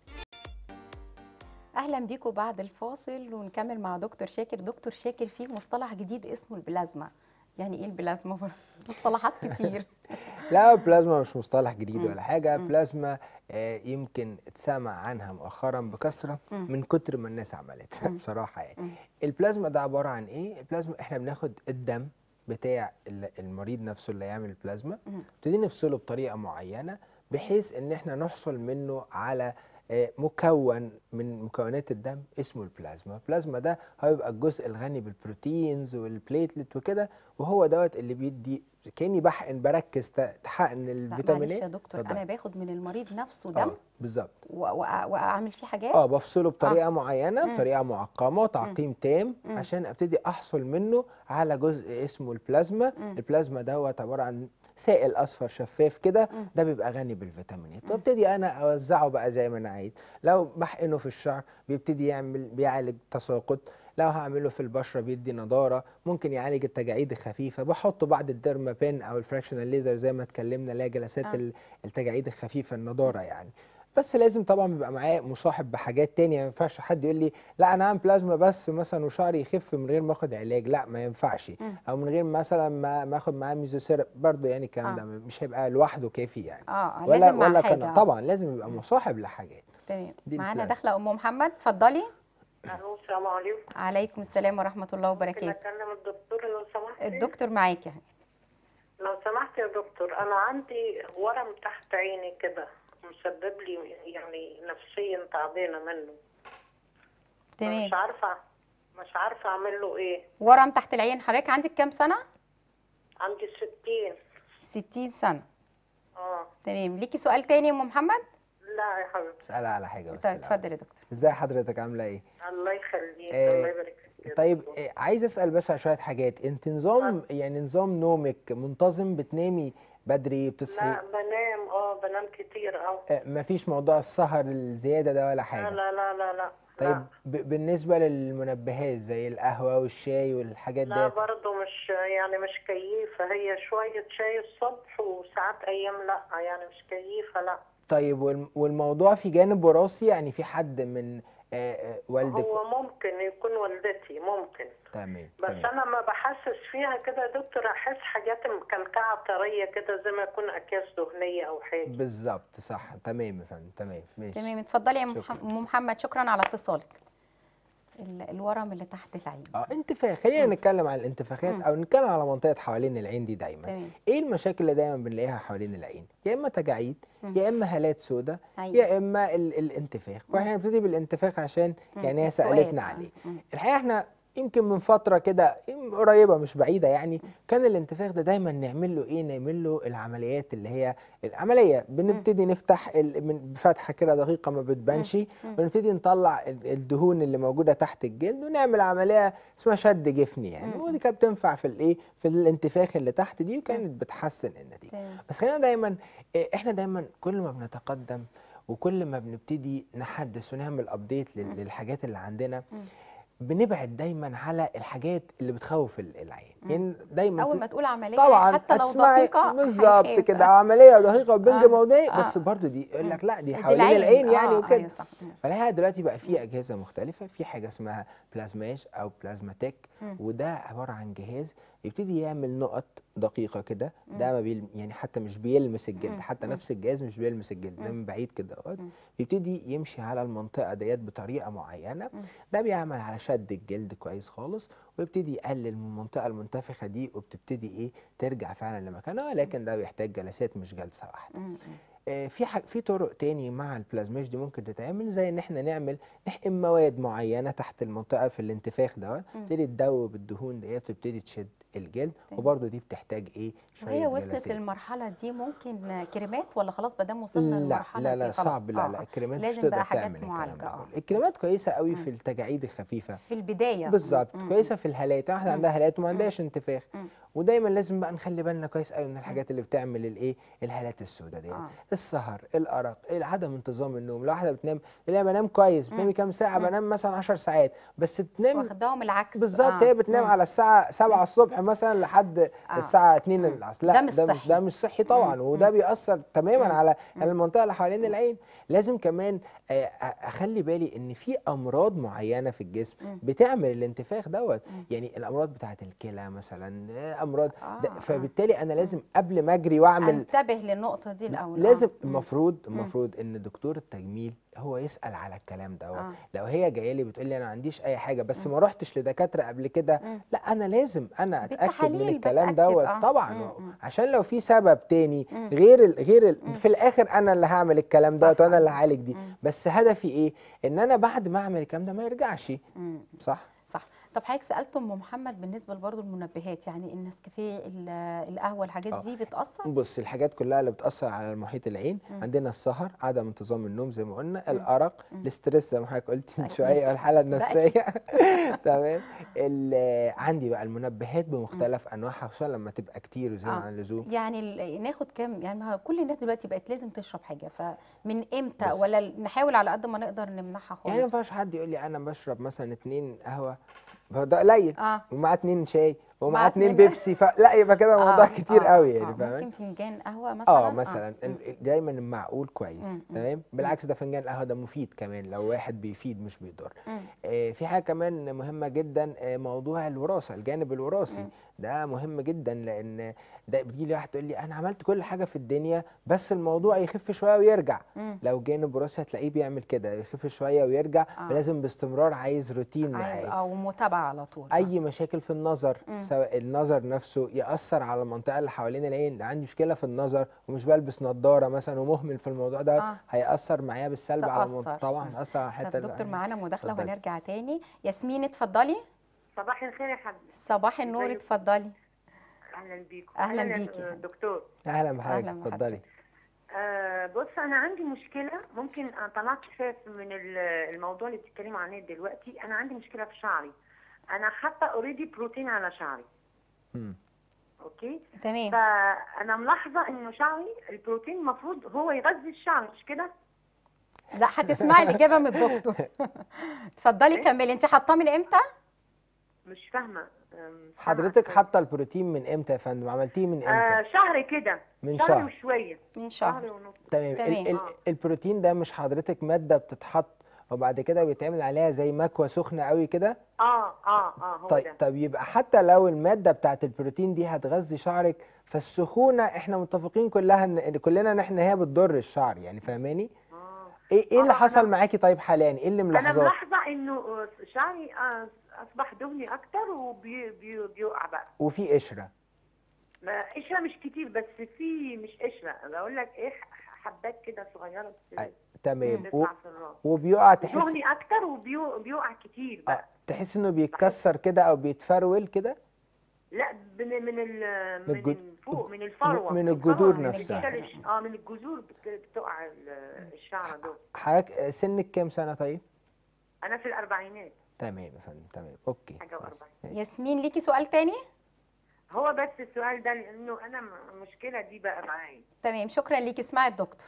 اهلا بيكم بعد الفاصل ونكمل مع دكتور شاكر دكتور شاكر في مصطلح جديد اسمه البلازما يعني ايه البلازما مصطلحات كتير لا بلازما مش مصطلح جديد مم. ولا حاجه مم. بلازما آه، يمكن اتسمع عنها مؤخرا بكثره مم. من كتر ما الناس عملتها مم. بصراحه يعني مم. البلازما ده عباره عن ايه البلازما احنا بناخد الدم بتاع ال- المريض نفسه اللي يعمل البلازما مم. نبتدي نفصله بطريقه معينه بحيث ان احنا نحصل منه على آه، مكون من مكونات الدم اسمه البلازما البلازما ده هيبقى الجزء الغني بالبروتينز والبليتلت وكده وهو دوت اللي بيدي كاني بحقن بركز ت- تحقن لا معلش الفيتامينات يا دكتور اتفضل. انا باخد من المريض نفسه دم اه بالظبط و- وأ- واعمل فيه حاجات اه بفصله بطريقه معينه مم. بطريقه معقمه تعقيم تام مم. عشان ابتدي احصل منه على جزء اسمه البلازما مم. البلازما دوت عباره عن سائل اصفر شفاف كده مم. ده بيبقى غني بالفيتامينات مم. وابتدي انا اوزعه بقى زي ما انا عايز لو بحقنه في الشعر بيبتدي يعمل بيعالج تساقط لو هعمله في البشره بيدي نضاره ممكن يعالج التجاعيد الخفيفه بحطه بعد الديرما بين او الفراكشنال ليزر زي ما اتكلمنا اللي هي جلسات آه. ال- التجاعيد الخفيفه النضاره يعني بس لازم طبعا بيبقى معاه مصاحب بحاجات تانية ما ينفعش حد يقول لي لا انا هعمل بلازما بس مثلا وشعري يخف من غير ما اخد علاج لا ما ينفعش مم. او من غير مثلا ما ما اخد معاه ميزوثيرابي برضه يعني الكلام آه. ده مش هيبقى لوحده كافي يعني اه ولا لازم مع ولا حاجه كان طبعا لازم يبقى مصاحب لحاجات تمام دي معانا البلازما. داخله ام محمد اتفضلي الو السلام عليكم عليكم السلام ورحمه الله ممكن وبركاته اكلم الدكتور لو سمحت الدكتور معاكي لو سمحت يا دكتور انا عندي ورم تحت عيني كده مسبب لي يعني نفسيا تعبانه منه تمام مش عارفه مش عارفه اعمل له ايه ورم تحت العين حضرتك عندك كام سنه عندي 60 60 سنه اه تمام ليكي سؤال تاني يا ام محمد لا يا حبيبتي اسالها على حاجه بس طيب الأول. اتفضل يا دكتور ازاي حضرتك عامله ايه الله يخليك آه، الله يبارك فيك يا طيب دكتور. آه، عايز اسال بس على شويه حاجات انت نظام يعني نظام نومك منتظم بتنامي بدري بتصحي لا بنام اه بنام كتير اه آه، مفيش موضوع السهر الزياده ده ولا لا حاجه لا لا لا لا طيب لا. ب- بالنسبه للمنبهات زي القهوه والشاي والحاجات لا ديت برضه مش يعني مش كيفة هي شوية شاي الصبح وساعات أيام لا يعني مش كيفة لا طيب والم- والموضوع في جانب وراثي يعني في حد من آه، آه، والدك هو ممكن يكون والدتي ممكن تمام بس تمام أنا ما بحسس فيها كده يا دكتور أحس حاجات مكلكعة طرية كده زي ما يكون أكياس دهنية أو حاجة بالظبط صح تمام يا فندم تمام ماشي تمام اتفضلي يا شكراً. مح- ام محمد شكرا على اتصالك ال- الورم اللي تحت العين اه انتفاخ خلينا نتكلم عن الانتفاخات مم. او نتكلم على منطقه حوالين العين دي دايما تمام ايه المشاكل اللي دايما بنلاقيها حوالين العين يا اما تجاعيد مم. يا اما هالات سوداء أيوة. يا اما ال الانتفاخ واحنا هنبتدي بالانتفاخ عشان مم. يعني هي السؤال. سالتنا آه. عليه مم. الحقيقه احنا يمكن من فتره كده قريبه مش بعيده يعني كان الانتفاخ ده دايما نعمل له ايه نعمل له العمليات اللي هي العمليه بنبتدي نفتح ال- من فتحه كده دقيقه ما بتبانش ونبتدي نطلع ال- الدهون اللي موجوده تحت الجلد ونعمل عمليه اسمها شد جفني يعني مم. ودي كانت بتنفع في الايه في الانتفاخ اللي تحت دي وكانت بتحسن النتيجه تمام. بس خلينا دايما إيه، احنا دايما كل ما بنتقدم وكل ما بنبتدي نحدث ونعمل ابديت مم. للحاجات اللي عندنا مم. بنبعد دايما على الحاجات اللي بتخوف ال- العين مم. يعني دايما اول ت- ما تقول عمليه طبعا حتى لو هتسمعي دقيقه بالظبط هيخاف. كده عمليه دقيقه وبنج آه. موضعي آه. بس برضو دي يقول لك لا دي دي حوالين العين يعني آه، وكده أيوة صح. مم. فالحقيقه دلوقتي بقى في اجهزه مختلفه في حاجه اسمها بلازماش او بلازماتيك مم. وده عباره عن جهاز يبتدي يعمل نقط دقيقه كده ده ما بيل يعني حتى مش بيلمس الجلد مم. حتى مم. نفس الجهاز مش بيلمس الجلد ده مم. من بعيد كده اهوت مم. يبتدي يمشي على المنطقه ديت بطريقه معينه مم. ده بيعمل على شد الجلد كويس خالص ويبتدي يقلل من المنطقه المنتفخه دي وبتبتدي ايه ترجع فعلا لمكانها لكن ده بيحتاج جلسات مش جلسه واحده مم. آه، في حاج في طرق تاني مع البلازماش دي ممكن تتعمل زي ان احنا نعمل نحقن مواد معينه تحت المنطقه في الانتفاخ ده مم. تبتدي تدوب الدهون ديت وتبتدي تشد الجلد تمام. وبرده دي بتحتاج ايه وهي شويه وصلت جلسات للمرحله دي ممكن كريمات ولا خلاص ما دام وصلنا لا للمرحله لا دي لا خلاص صعب لا آه، لا آه. الكريمات مش لازم تقدر بقى حاجات تعمل الكلام معالجة، ده آه. الكريمات كويسه قوي مم. في التجاعيد الخفيفه في البدايه بالظبط مم. كويسه في الهالات واحده مم. عندها هالات وما مم. عندهاش انتفاخ مم. ودايما لازم بقى نخلي بالنا كويس قوي من الحاجات اللي بتعمل الايه الهالات السوداء ديت آه. السهر الارق عدم انتظام النوم لو واحده بتنام تلاقيها بنام كويس بتنامي كام ساعه مم. بنام مثلا 10 ساعات بس بتنام واخداهم العكس بالظبط هي بتنام مم. على الساعه 7 الصبح مثلا لحد آه. الساعه 2 مم. العصر لا ده مش ده مش صحي. ده مش صحي طبعا مم. وده بيأثر تماما مم. على مم. على المنطقه اللي حوالين العين لازم كمان آه، آه، اخلي بالي ان في امراض معينه في الجسم مم. بتعمل الانتفاخ دوت مم. يعني الامراض بتاعه الكلى مثلا آه، امراض آه، ده آه. فبالتالي انا لازم قبل ما اجري واعمل انتبه للنقطه دي الاول لازم آه. مم. المفروض مم. المفروض ان دكتور التجميل هو يسال على الكلام دوت آه. لو هي جايه لي بتقول لي انا ما عنديش اي حاجه بس مم. ما رحتش لدكاتره قبل كده مم. لا انا لازم انا اتاكد من بالتحاليل الكلام بتأكد، دوت آه. طبعا مم. مم. عشان لو في سبب تاني مم. غير ال غير ال مم. في الاخر انا اللي هعمل الكلام صح، دوت وانا اللي آه. هعالج دي مم. بس هدفي ايه ان انا بعد ما اعمل الكلام ده ما يرجعش مم. صح صح طب حضرتك سالت ام محمد بالنسبه برضه المنبهات يعني النسكافيه ال- القهوه الحاجات آه. دي بتاثر بص الحاجات كلها اللي بتأثر على المحيط العين مم. عندنا السهر عدم انتظام النوم زي ما قلنا مم. الأرق مم. الاسترس زي ما حضرتك قلت من أكيد. شوية والحالة ده النفسية تمام ال- عندي بقى المنبهات بمختلف أنواعها خصوصا لما تبقى كتير وزيادة آه. عن اللزوم يعني ال- ناخد كام يعني ما هو كل الناس دلوقتي بقت لازم تشرب حاجه فمن امتى بس. ولا نحاول على قد ما نقدر نمنعها يعني ما خالص ينفعش حد يقول لي أنا بشرب مثلا اتنين قهوة ما هو ده قليل اه ومعاه اتنين شاي ومعاه ومعاه اتنين اتنين- بيبسي فلا يبقى كده الموضوع آه، كتير آه، قوي آه، يعني آه. فاهماني ممكن فنجان قهوه مثلا اه مثلا مم. ال- دايما المعقول كويس مم، مم، تمام بالعكس ده فنجان القهوه ده مفيد كمان لو واحد بيفيد مش بيضر مم. آه، في حاجه كمان مهمه جدا آه، موضوع الوراثه الجانب الوراثي مم. ده مهم جدا لان ده بتجي لي واحد تقول لي انا عملت كل حاجه في الدنيا بس الموضوع يخف شويه ويرجع مم. لو جانب وراثي هتلاقيه بيعمل كده يخف شويه ويرجع آه. لازم باستمرار عايز روتين عايز معاه او متابعه على طول آه. اي مشاكل في النظر مم. سواء النظر نفسه ياثر على المنطقه اللي حوالين العين عندي مشكله في النظر ومش بلبس نظاره مثلا ومهمل في الموضوع ده آه. هياثر معايا بالسلب على المنطقه تأثر. طبعا مم. هياثر على طب الحته دكتور اللي- معانا مداخله اتفضلي. وهنرجع تاني ياسمين اتفضلي صباح الخير يا حبيبي صباح النور ازيك؟ اتفضلي اهلا بيكم أهلاً يا بيكي. دكتور اهلا بحضرتك أهلاً اتفضلي بحضرتك. آه بص انا عندي مشكله ممكن أنا طلعت شايف من ال- الموضوع اللي بتتكلموا عنه دلوقتي انا عندي مشكله في شعري انا حاطه اوريدي بروتين على شعري مم. اوكي تمام فانا ملاحظه انه شعري البروتين المفروض هو يغذي الشعر مش كده لا هتسمعي الاجابه من الدكتور اتفضلي إيه؟ كملي انت حاطاه من امتى مش فاهمه أم، حضرتك سامعة حاطه البروتين من امتى يا فندم عملتيه من شوية. آه امتى شهر كده من شهر شهر وشويه من شهر شهر ونص تمام تمام. ال ال آه. البروتين ده مش حضرتك ماده بتتحط وبعد كده بيتعمل عليها زي مكوه سخنه قوي كده اه اه اه هو طيب ده طب يبقى حتى لو الماده بتاعت البروتين دي هتغذي شعرك فالسخونه احنا متفقين كلها ان كلنا ان احنا هي بتضر الشعر يعني فاهماني آه. ايه ايه اللي آه، حصل أنا- معاكي طيب حاليا ايه اللي انا ملاحظاه ملاحظه انه آه، شعري آه، اصبح دهني اكتر وبيقع بقى وفي قشره ما قشره مش كتير بس في مش قشره بقول لك ايه ح- حبات كده صغيره بس أي، تمام و- بتطلع في الراس وبيقع تحس دهني اكتر وبيقع كتير آه، بقى تحس انه بيتكسر كده او بيتفرول كده لا من من ال من الجد- فوق من الفروه من الفروة، الجذور من نفسها. الجذور- اه من الجذور بت- بتقع ال- الشعر دول حضرتك سنك كام سنه طيب انا في الاربعينات تمام يا فندم تمام اوكي حاجه واربعين ماشي. ياسمين ليكي سؤال تاني هو بس السؤال ده لانه انا م- المشكله دي بقى معايا تمام شكرا ليكي اسمعي الدكتور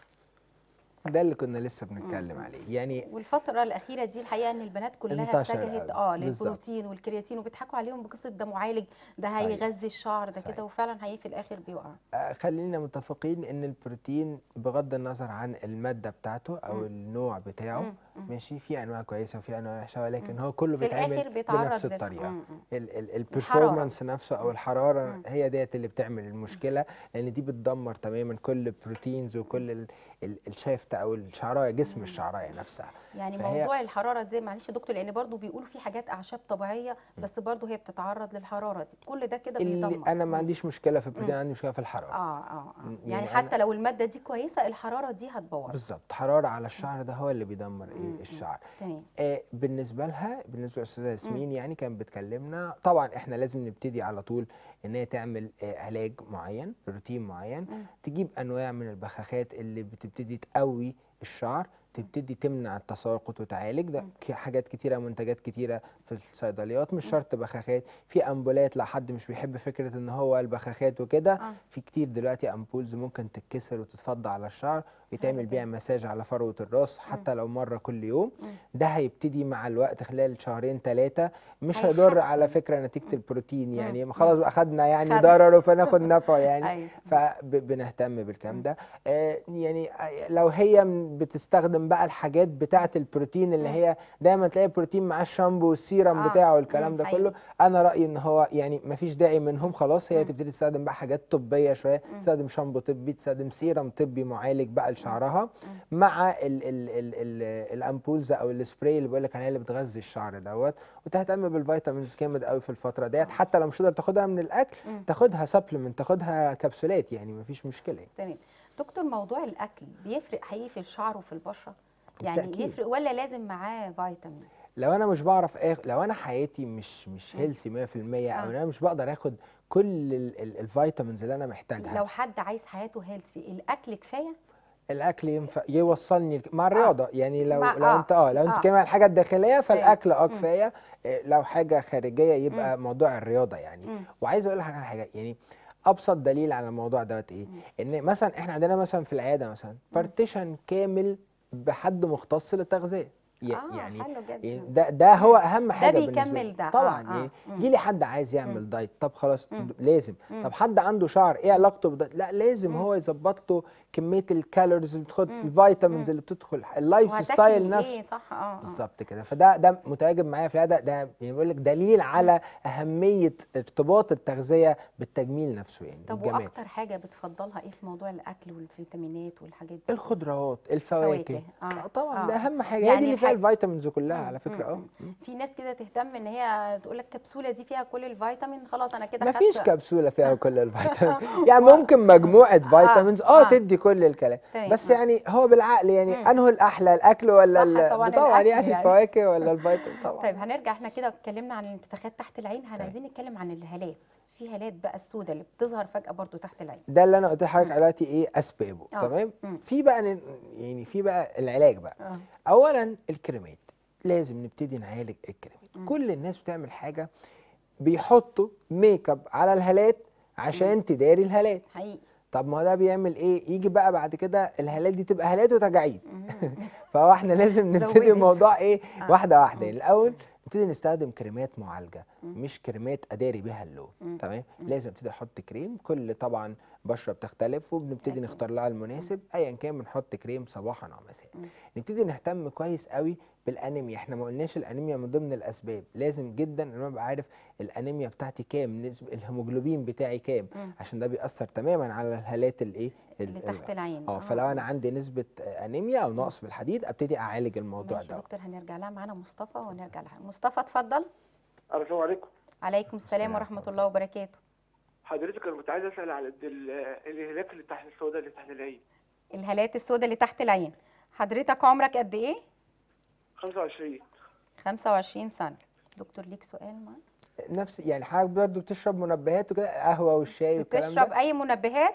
ده اللي كنا لسه بنتكلم عليه يعني والفترة الأخيرة دي الحقيقة إن البنات كلها انتشر اتجهت أوي. اه بالظبط. للبروتين والكرياتين وبيضحكوا عليهم بقصة ده معالج ده صحيح. هيغذي الشعر ده صحيح. كده وفعلا هي في الآخر بيقع آه، خلينا متفقين ان البروتين بغض النظر عن الماده بتاعته او مم. النوع بتاعه مم. مم. ماشي في انواع كويسه وفي انواع وحشه ولكن مم. هو كله في الآخر بيتعمل بيتعرض بنفس لل- الطريقه مم. مم. البرفورمانس نفسه او الحراره مم. هي ديت اللي بتعمل المشكله لان دي بتدمر تماما كل البروتينز وكل ال- ال- الشافت او الشعرايه جسم الشعرايه نفسها يعني فهي- موضوع الحرارة دي معلش يا دكتور لأن برضو بيقولوا في حاجات أعشاب طبيعية بس برضو هي بتتعرض للحرارة دي كل ده كده اللي بيدمر انا ما مم. عنديش مشكله في البروتين عندي مشكله في الحراره اه اه, آه. مم. يعني, يعني حتى أنا- لو المادة دي كويسة الحرارة دي هتبوظ بالظبط حراره على الشعر ده هو اللي بيدمر مم. ايه الشعر تمام آه، بالنسبه لها بالنسبه للاستاذه ياسمين يعني كانت بتكلمنا طبعا احنا لازم نبتدي على طول ان هي تعمل آه، علاج معين روتين معين مم. تجيب انواع من البخاخات اللي بتبتدي تقوي الشعر تبتدي تمنع التساقط وتعالج ده مم. ك- حاجات كتيره منتجات كتيره في الصيدليات مش شرط بخاخات في امبولات لو حد مش بيحب فكره ان هو البخاخات وكده آه. في كتير دلوقتي امبولز ممكن تتكسر وتتفضى على الشعر ويتعمل حلو بيها جدا. مساج على فروه الراس حتى لو مره كل يوم مم. ده هيبتدي مع الوقت خلال شهرين ثلاثة مش هيضر هيحسن. على فكرة نتيجة البروتين يعني مم. خلاص بقى خدنا يعني خد. ضرره فناخد نفعه يعني أيوة. فبنهتم بالكلام ده آه يعني آه، لو هي م- بتستخدم بقى الحاجات بتاعة البروتين اللي مم. هي دايما تلاقي بروتين مع الشامبو والسيرم آه. بتاعه والكلام مم. ده حقيقي. كله انا رأيي ان هو يعني مفيش داعي منهم خلاص هي مم. تبتدي تستخدم بقى حاجات طبية شوية مم. تستخدم شامبو طبي تستخدم سيرم طبي معالج بقى لشعرها مع ال ال ال ال الامبولز او السبراي اللي بقول لك عليها اللي بتغذي الشعر دوت وتهتم بالفيتامينز جامد قوي في الفتره ديت حتى لو مش تقدر تاخدها من الاكل مم. تاخدها سبلمنت تاخدها كبسولات يعني مفيش مشكله يعني. تمام دكتور موضوع الاكل بيفرق حقيقي في الشعر وفي البشره يعني بالتأكيد. يفرق ولا لازم معاه فيتامين لو انا مش بعرف آخ... لو انا حياتي مش مش مم. هيلسي 100% او آه. انا مش بقدر اخد كل ال- ال- الفيتامينز اللي انا محتاجها لو حد عايز حياته هيلثي الاكل كفايه الاكل ينفع يوصلني لك- مع الرياضه يعني لو مع- لو آه. انت اه لو انت آه. كمان الحاجه الداخليه فالاكل اه مم. كفايه إيه، لو حاجه خارجيه يبقى موضوع الرياضه يعني مم. وعايز اقول لك على حاجه يعني ابسط دليل على الموضوع دوت ايه ان مثلا احنا عندنا مثلا في العياده مثلا بارتيشن كامل بحد مختص للتغذيه ي- آه، يعني حلو جدا. يعني ده ده هو اهم حاجه بالنسبه بيكمل لي. ده. طبعا آه، آه. يعني مم. يجي لي حد عايز يعمل دايت طب خلاص مم. لازم مم. طب حد عنده شعر ايه علاقته بالدايت لا لازم هو يظبط له كميه الكالوريز اللي بتدخل مم. الفيتامينز اللي بتدخل اللايف ستايل وهتاكلي نفسه ايه صح اه آه. بالظبط كده فده ده متواجد معايا في العياده ده يعني بيقول لك دليل على اهميه ارتباط التغذيه بالتجميل نفسه يعني طب الجمال واكتر حاجه بتفضلها ايه في موضوع الاكل والفيتامينات والحاجات دي الخضروات الفواكه فواكه، آه، آه. طبعا آه. ده اهم حاجه هي يعني دي اللي فيها حاجة- الفيتامينز كلها مم، على فكره مم، اه مم. في ناس كده تهتم ان هي تقول لك كبسوله دي فيها كل الفيتامين خلاص انا كده مفيش خدت- كبسوله فيها كل الفيتامين يعني ممكن مجموعه فيتامينز اه آه. تدي كل الكلام تمام. بس يعني هو بالعقل يعني مم. انه الاحلى الاكل ولا صح ال- طبعاً طبعا الأكل يعني يعني. الفواكه ولا الفيتامين طبعا طيب هنرجع احنا كده اتكلمنا عن الانتفاخات تحت العين هن- عايزين نتكلم عن الهالات في هالات بقى السوداء اللي بتظهر فجاه برضو تحت العين ده اللي انا قلت لحضرتك دلوقتي ايه اسبابه آه. تمام مم. في بقى ن- يعني في بقى العلاج بقى اه اولا الكريمات لازم نبتدي نعالج الكريمات كل الناس بتعمل حاجه بيحطوا ميك اب على الهالات عشان تداري الهالات حقيقي طب ما هو ده بيعمل ايه يجي بقى بعد كده الهالات دي تبقى هالات وتجاعيد فهو احنا لازم نبتدي زودت. الموضوع ايه آه. واحده واحده مم. يعني الاول نبتدي نستخدم كريمات معالجه مش كريمات اداري بيها اللون تمام لازم ابتدي احط كريم كل طبعا بشره بتختلف وبنبتدي أكيد. نختار لها المناسب ايا كان بنحط كريم صباحا او مساء نبتدي نهتم كويس قوي بالانيميا احنا ما قلناش الانيميا من ضمن الاسباب لازم جدا ان انا ابقى عارف الانيميا بتاعتي كام نسبه الهيموجلوبين بتاعي كام مم. عشان ده بيأثر تماما على الهالات الايه اللي تحت العين اه فلو انا عندي نسبه انيميا او نقص في الحديد ابتدي اعالج الموضوع ماشي يا ده دكتور هنرجع لها معانا مصطفى ونرجع لها مصطفى اتفضل السلام عليكم عليكم السلام السلام ورحمه ورحمة الله وبركاته حضرتك انا كنت عايز اسال على ال- الهلاك اللي تحت السوداء اللي تحت العين الهالات السوداء اللي تحت العين حضرتك عمرك قد ايه 25 25 سنه دكتور ليك سؤال ما نفس يعني حضرتك برضه بتشرب منبهات وكده القهوه والشاي والكلام بتشرب ده اي منبهات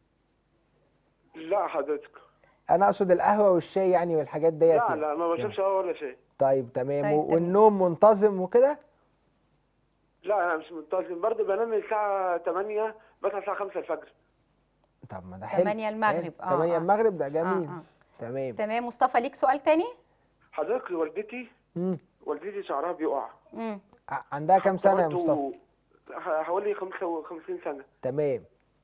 لا حضرتك انا اقصد القهوه والشاي يعني والحاجات ديت لا يعني. لا ما بشربش قهوه ولا شيء طيب تمام طيب، و- تمام. والنوم منتظم وكده لا انا مش منتظم برضه بنام من الساعه 8 بصحى الساعه 5 الفجر طب ما ده حلو 8 المغرب اه 8 آه. المغرب ده جميل آه. تمام تمام مصطفى ليك سؤال تاني حضرتك والدتي مم. والدتي شعرها بيقع امم ع- عندها كام سنه يا برضه مصطفى ح- حوالي 55 سنه تمام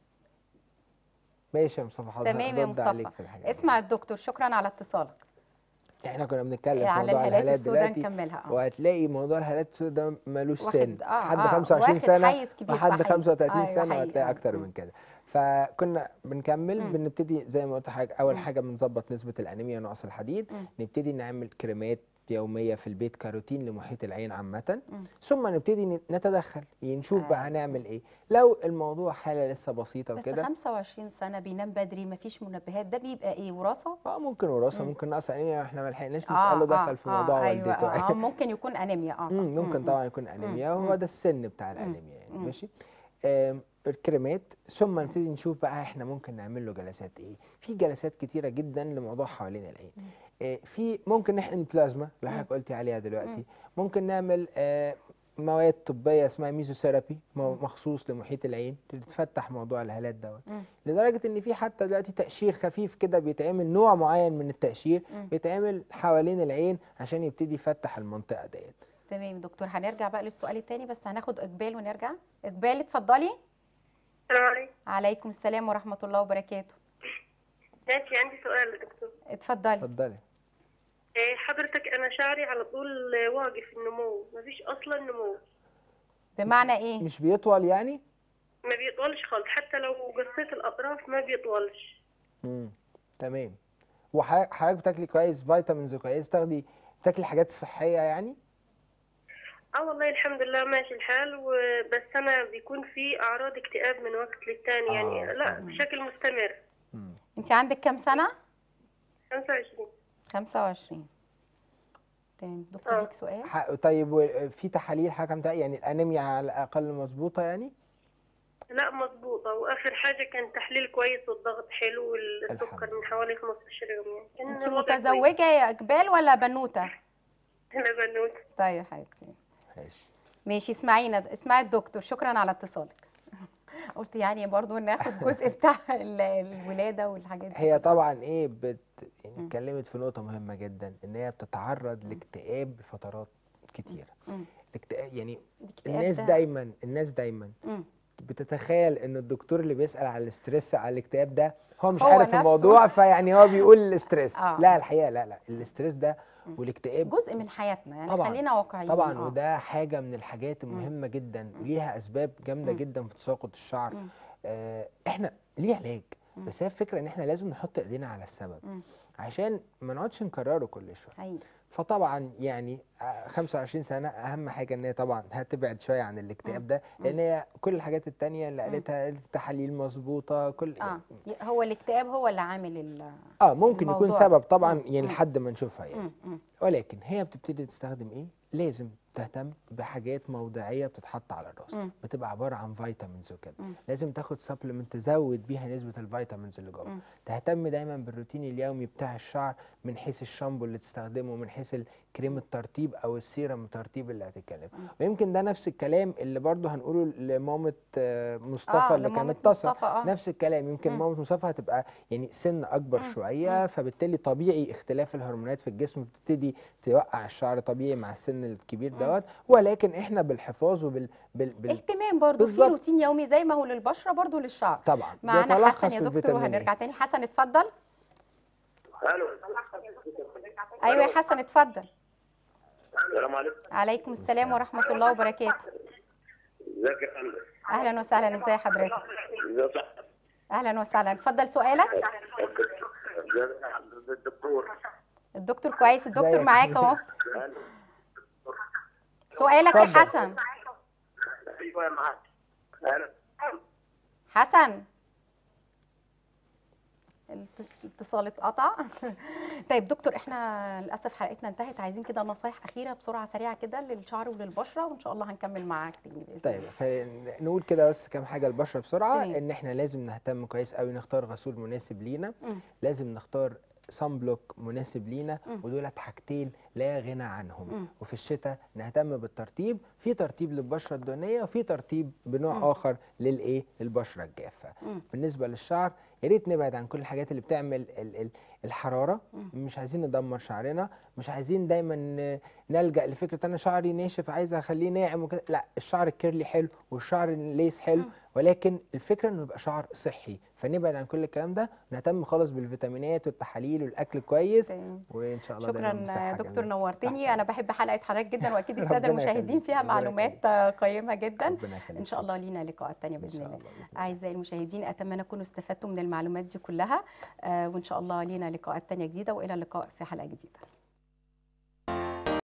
ماشي يا مصطفى حاضر تمام يا هرد عليك مصطفى في الحاجات دي. اسمع الدكتور شكرا على اتصالك احنا كنا بنتكلم في على موضوع الهالات الهالات السوداء دلوقتي نكملها اه وهتلاقي موضوع الهالات السوداء ده ملوش واخد- سن آه، لحد آه، 25 واخد سنه حيز كبير لحد صحيح. 35 أيوة سنه حقيقي. وهتلاقي آه. اكتر من كده فكنا بنكمل مم. بنبتدي زي ما قلت حاجه اول مم. حاجه بنظبط نسبه الانيميا ونقص الحديد مم. نبتدي نعمل كريمات يوميه في البيت كروتين لمحيط العين عامه مم. ثم نبتدي ن- نتدخل نشوف بقى أيوة. هنعمل ايه لو الموضوع حاله لسه بسيطه بس وكده 25 سنه بينام بدري مفيش منبهات ده بيبقى ايه وراثه اه ممكن وراثه مم. ممكن نقص انيميا احنا ما لحقناش نساله دخل في موضوع أيوة والدته آه آه ممكن يكون انيميا اه صح مم، ممكن مم، طبعا يكون انيميا مم. وهو ده السن بتاع الانيميا يعني مم. ماشي آم، الكريمات ثم نبتدي نشوف بقى احنا ممكن نعمل له جلسات ايه في جلسات كتيره جدا لموضوع حوالين العين مم. آه، في ممكن نحقن بلازما اللي مم. حضرتك قلتي عليها مم. دلوقتي ممكن نعمل آه، مواد طبيه اسمها ميزوثيرابي مو- مم. مخصوص لمحيط العين تفتح موضوع الهالات دوت مم. لدرجه ان في حتى دلوقتي تقشير خفيف كده بيتعمل نوع معين من التقشير مم. بيتعمل حوالين العين عشان يبتدي يفتح المنطقه ديت تمام دكتور هنرجع بقى للسؤال التاني بس هناخد اقبال ونرجع اقبال اتفضلي السلام عليكم عليكم السلام ورحمه الله وبركاته ماشي عندي سؤال يا دكتور اتفضلي اتفضلي إيه، حضرتك انا شعري على طول واقف النمو مفيش اصلا نمو بمعنى ايه مش بيطول يعني ما بيطولش خالص حتى لو قصيت الاطراف ما بيطولش امم تمام وحضرتك بتاكلي كويس فيتامينز كويس تاخدي بتاكلي حاجات صحيه يعني اه والله الحمد لله ماشي الحال وبس انا بيكون في اعراض اكتئاب من وقت للتاني يعني آه، لا طبعاً. بشكل مستمر امم انت عندك كام سنه 25 25 تمام دكتور آه. ليك سؤال ح- طيب و- في تحاليل حكم ده يعني الانيميا على الاقل مظبوطه يعني لا مظبوطة واخر حاجة كان تحليل كويس والضغط حلو الحمد والسكر من حوالي 15 يوم يعني كان انت الوضع كويس. متزوجه يا اقبال ولا بنوته انا بنوت طيب يا حبيبتي ماشي ماشي اسمعينا اسمعي الدكتور شكرا على اتصالك قلت يعني برضو ناخد جزء بتاع ال- الولاده والحاجات دي هي طبعا ايه بت يعني مم. اتكلمت في نقطه مهمه جدا ان هي بتتعرض لاكتئاب بفترات كتيره مم. الاكتئاب يعني الاكتئاب الناس ده- دايما الناس دايما مم. بتتخيل ان الدكتور اللي بيسال على الاسترس على الاكتئاب ده هو مش هو عارف نفسه. الموضوع فيعني هو بيقول الاسترس آه. لا الحقيقه لا لا الاسترس ده مم. والاكتئاب جزء من حياتنا يعني طبعاً. خلينا واقعيين طبعا آه. وده حاجه من الحاجات المهمه جدا وليها اسباب جامده مم. جدا في تساقط الشعر مم. آه احنا ليه علاج مم. بس هي الفكره ان احنا لازم نحط ايدينا على السبب مم. عشان ما نقعدش نكرره كل شويه حقيقي فطبعا يعني آه، 25 سنه اهم حاجه ان هي طبعا هتبعد شويه عن الاكتئاب ده لان هي كل الحاجات التانية اللي قالتها التحاليل مظبوطه كل اه هو الاكتئاب هو اللي عامل ال اه ممكن يكون الموضوع. سبب طبعا مم. يعني مم. لحد ما نشوفها يعني مم. مم. ولكن هي بتبتدي تستخدم ايه لازم تهتم بحاجات موضعيه بتتحط على الراس مم. بتبقى عباره عن فيتامينز وكده مم. لازم تاخد سبلمنت تزود بيها نسبه الفيتامينز اللي جوه مم. تهتم دايما بالروتين اليومي بتاع الشعر من حيث الشامبو اللي تستخدمه من حيث الكريم الترطيب او السيرم الترطيب اللي هتتكلم مم. ويمكن ده نفس الكلام اللي برضه هنقوله لمامه آه، مصطفى آه، اللي لمامة كانت تصل مصطفى، آه. نفس الكلام يمكن مم. مامه مصطفى هتبقى يعني سن اكبر مم. شويه فبالتالي طبيعي اختلاف الهرمونات في الجسم بتبتدي توقع الشعر طبيعي مع السن الكبير مم. دوت ولكن احنا بالحفاظ وبال بال... بال... اهتمام برضو في بالظبط. روتين يومي زي ما هو للبشره برضو للشعر طبعا معانا بيتلخص حسن في يا دكتور الفيتامين وهنرجع إيه. تاني حسن اتفضل الو ايوه يا حسن اتفضل السلام عليكم عليكم السلام ورحمه الله وبركاته ازيك يا فندم اهلا وسهلا ازي حضرتك ازيك يا اهلا وسهلا اتفضل سؤالك الدكتور الدكتور كويس الدكتور ازيك؟ معاك اهو سؤالك يا اتفضل. حسن ايوه معاك انا حسن الاتصال اتقطع طيب دكتور احنا للاسف حلقتنا انتهت عايزين كده نصايح اخيره بسرعه سريعه كده للشعر وللبشره وان شاء الله هنكمل معاك تاني باذن طيب الله خلينا نقول كده بس كام حاجه البشره بسرعه تمام. ان احنا لازم نهتم كويس قوي نختار غسول مناسب لينا مم. لازم نختار صن بلوك مناسب لينا مم. ودولت حاجتين لا غنى عنهم مم. وفي الشتاء نهتم بالترطيب في ترطيب للبشره الدهنيه وفي ترطيب بنوع مم. اخر للايه للبشره الجافه مم. بالنسبه للشعر يا ريت نبعد عن كل الحاجات اللي بتعمل ال- ال- الحراره مم. مش عايزين ندمر شعرنا مش عايزين دايما ن- نلجا لفكره انا شعري ناشف عايزه اخليه ناعم وكده لا الشعر الكيرلي حلو والشعر الليس حلو مم. ولكن الفكره انه يبقى شعر صحي فنبعد عن كل الكلام ده نهتم خالص بالفيتامينات والتحاليل والاكل كويس تمام. وان شاء الله دايما شكرا بصحة دكتور جميلة. نورتني تحت انا بحب حلقه حضرتك جدا واكيد الساده ربنا المشاهدين يخليك، فيها ربنا معلومات يخليك. آه، قيمه جدا ربنا يخليك ان شاء الله لينا لقاءات تانية ان باذن شاء الله الله بإذن الله. اعزائي المشاهدين اتمنى تكونوا استفدتوا من المعلومات دي كلها آه، وان شاء الله لينا لقاءات تانية جديده والى اللقاء في حلقه جديده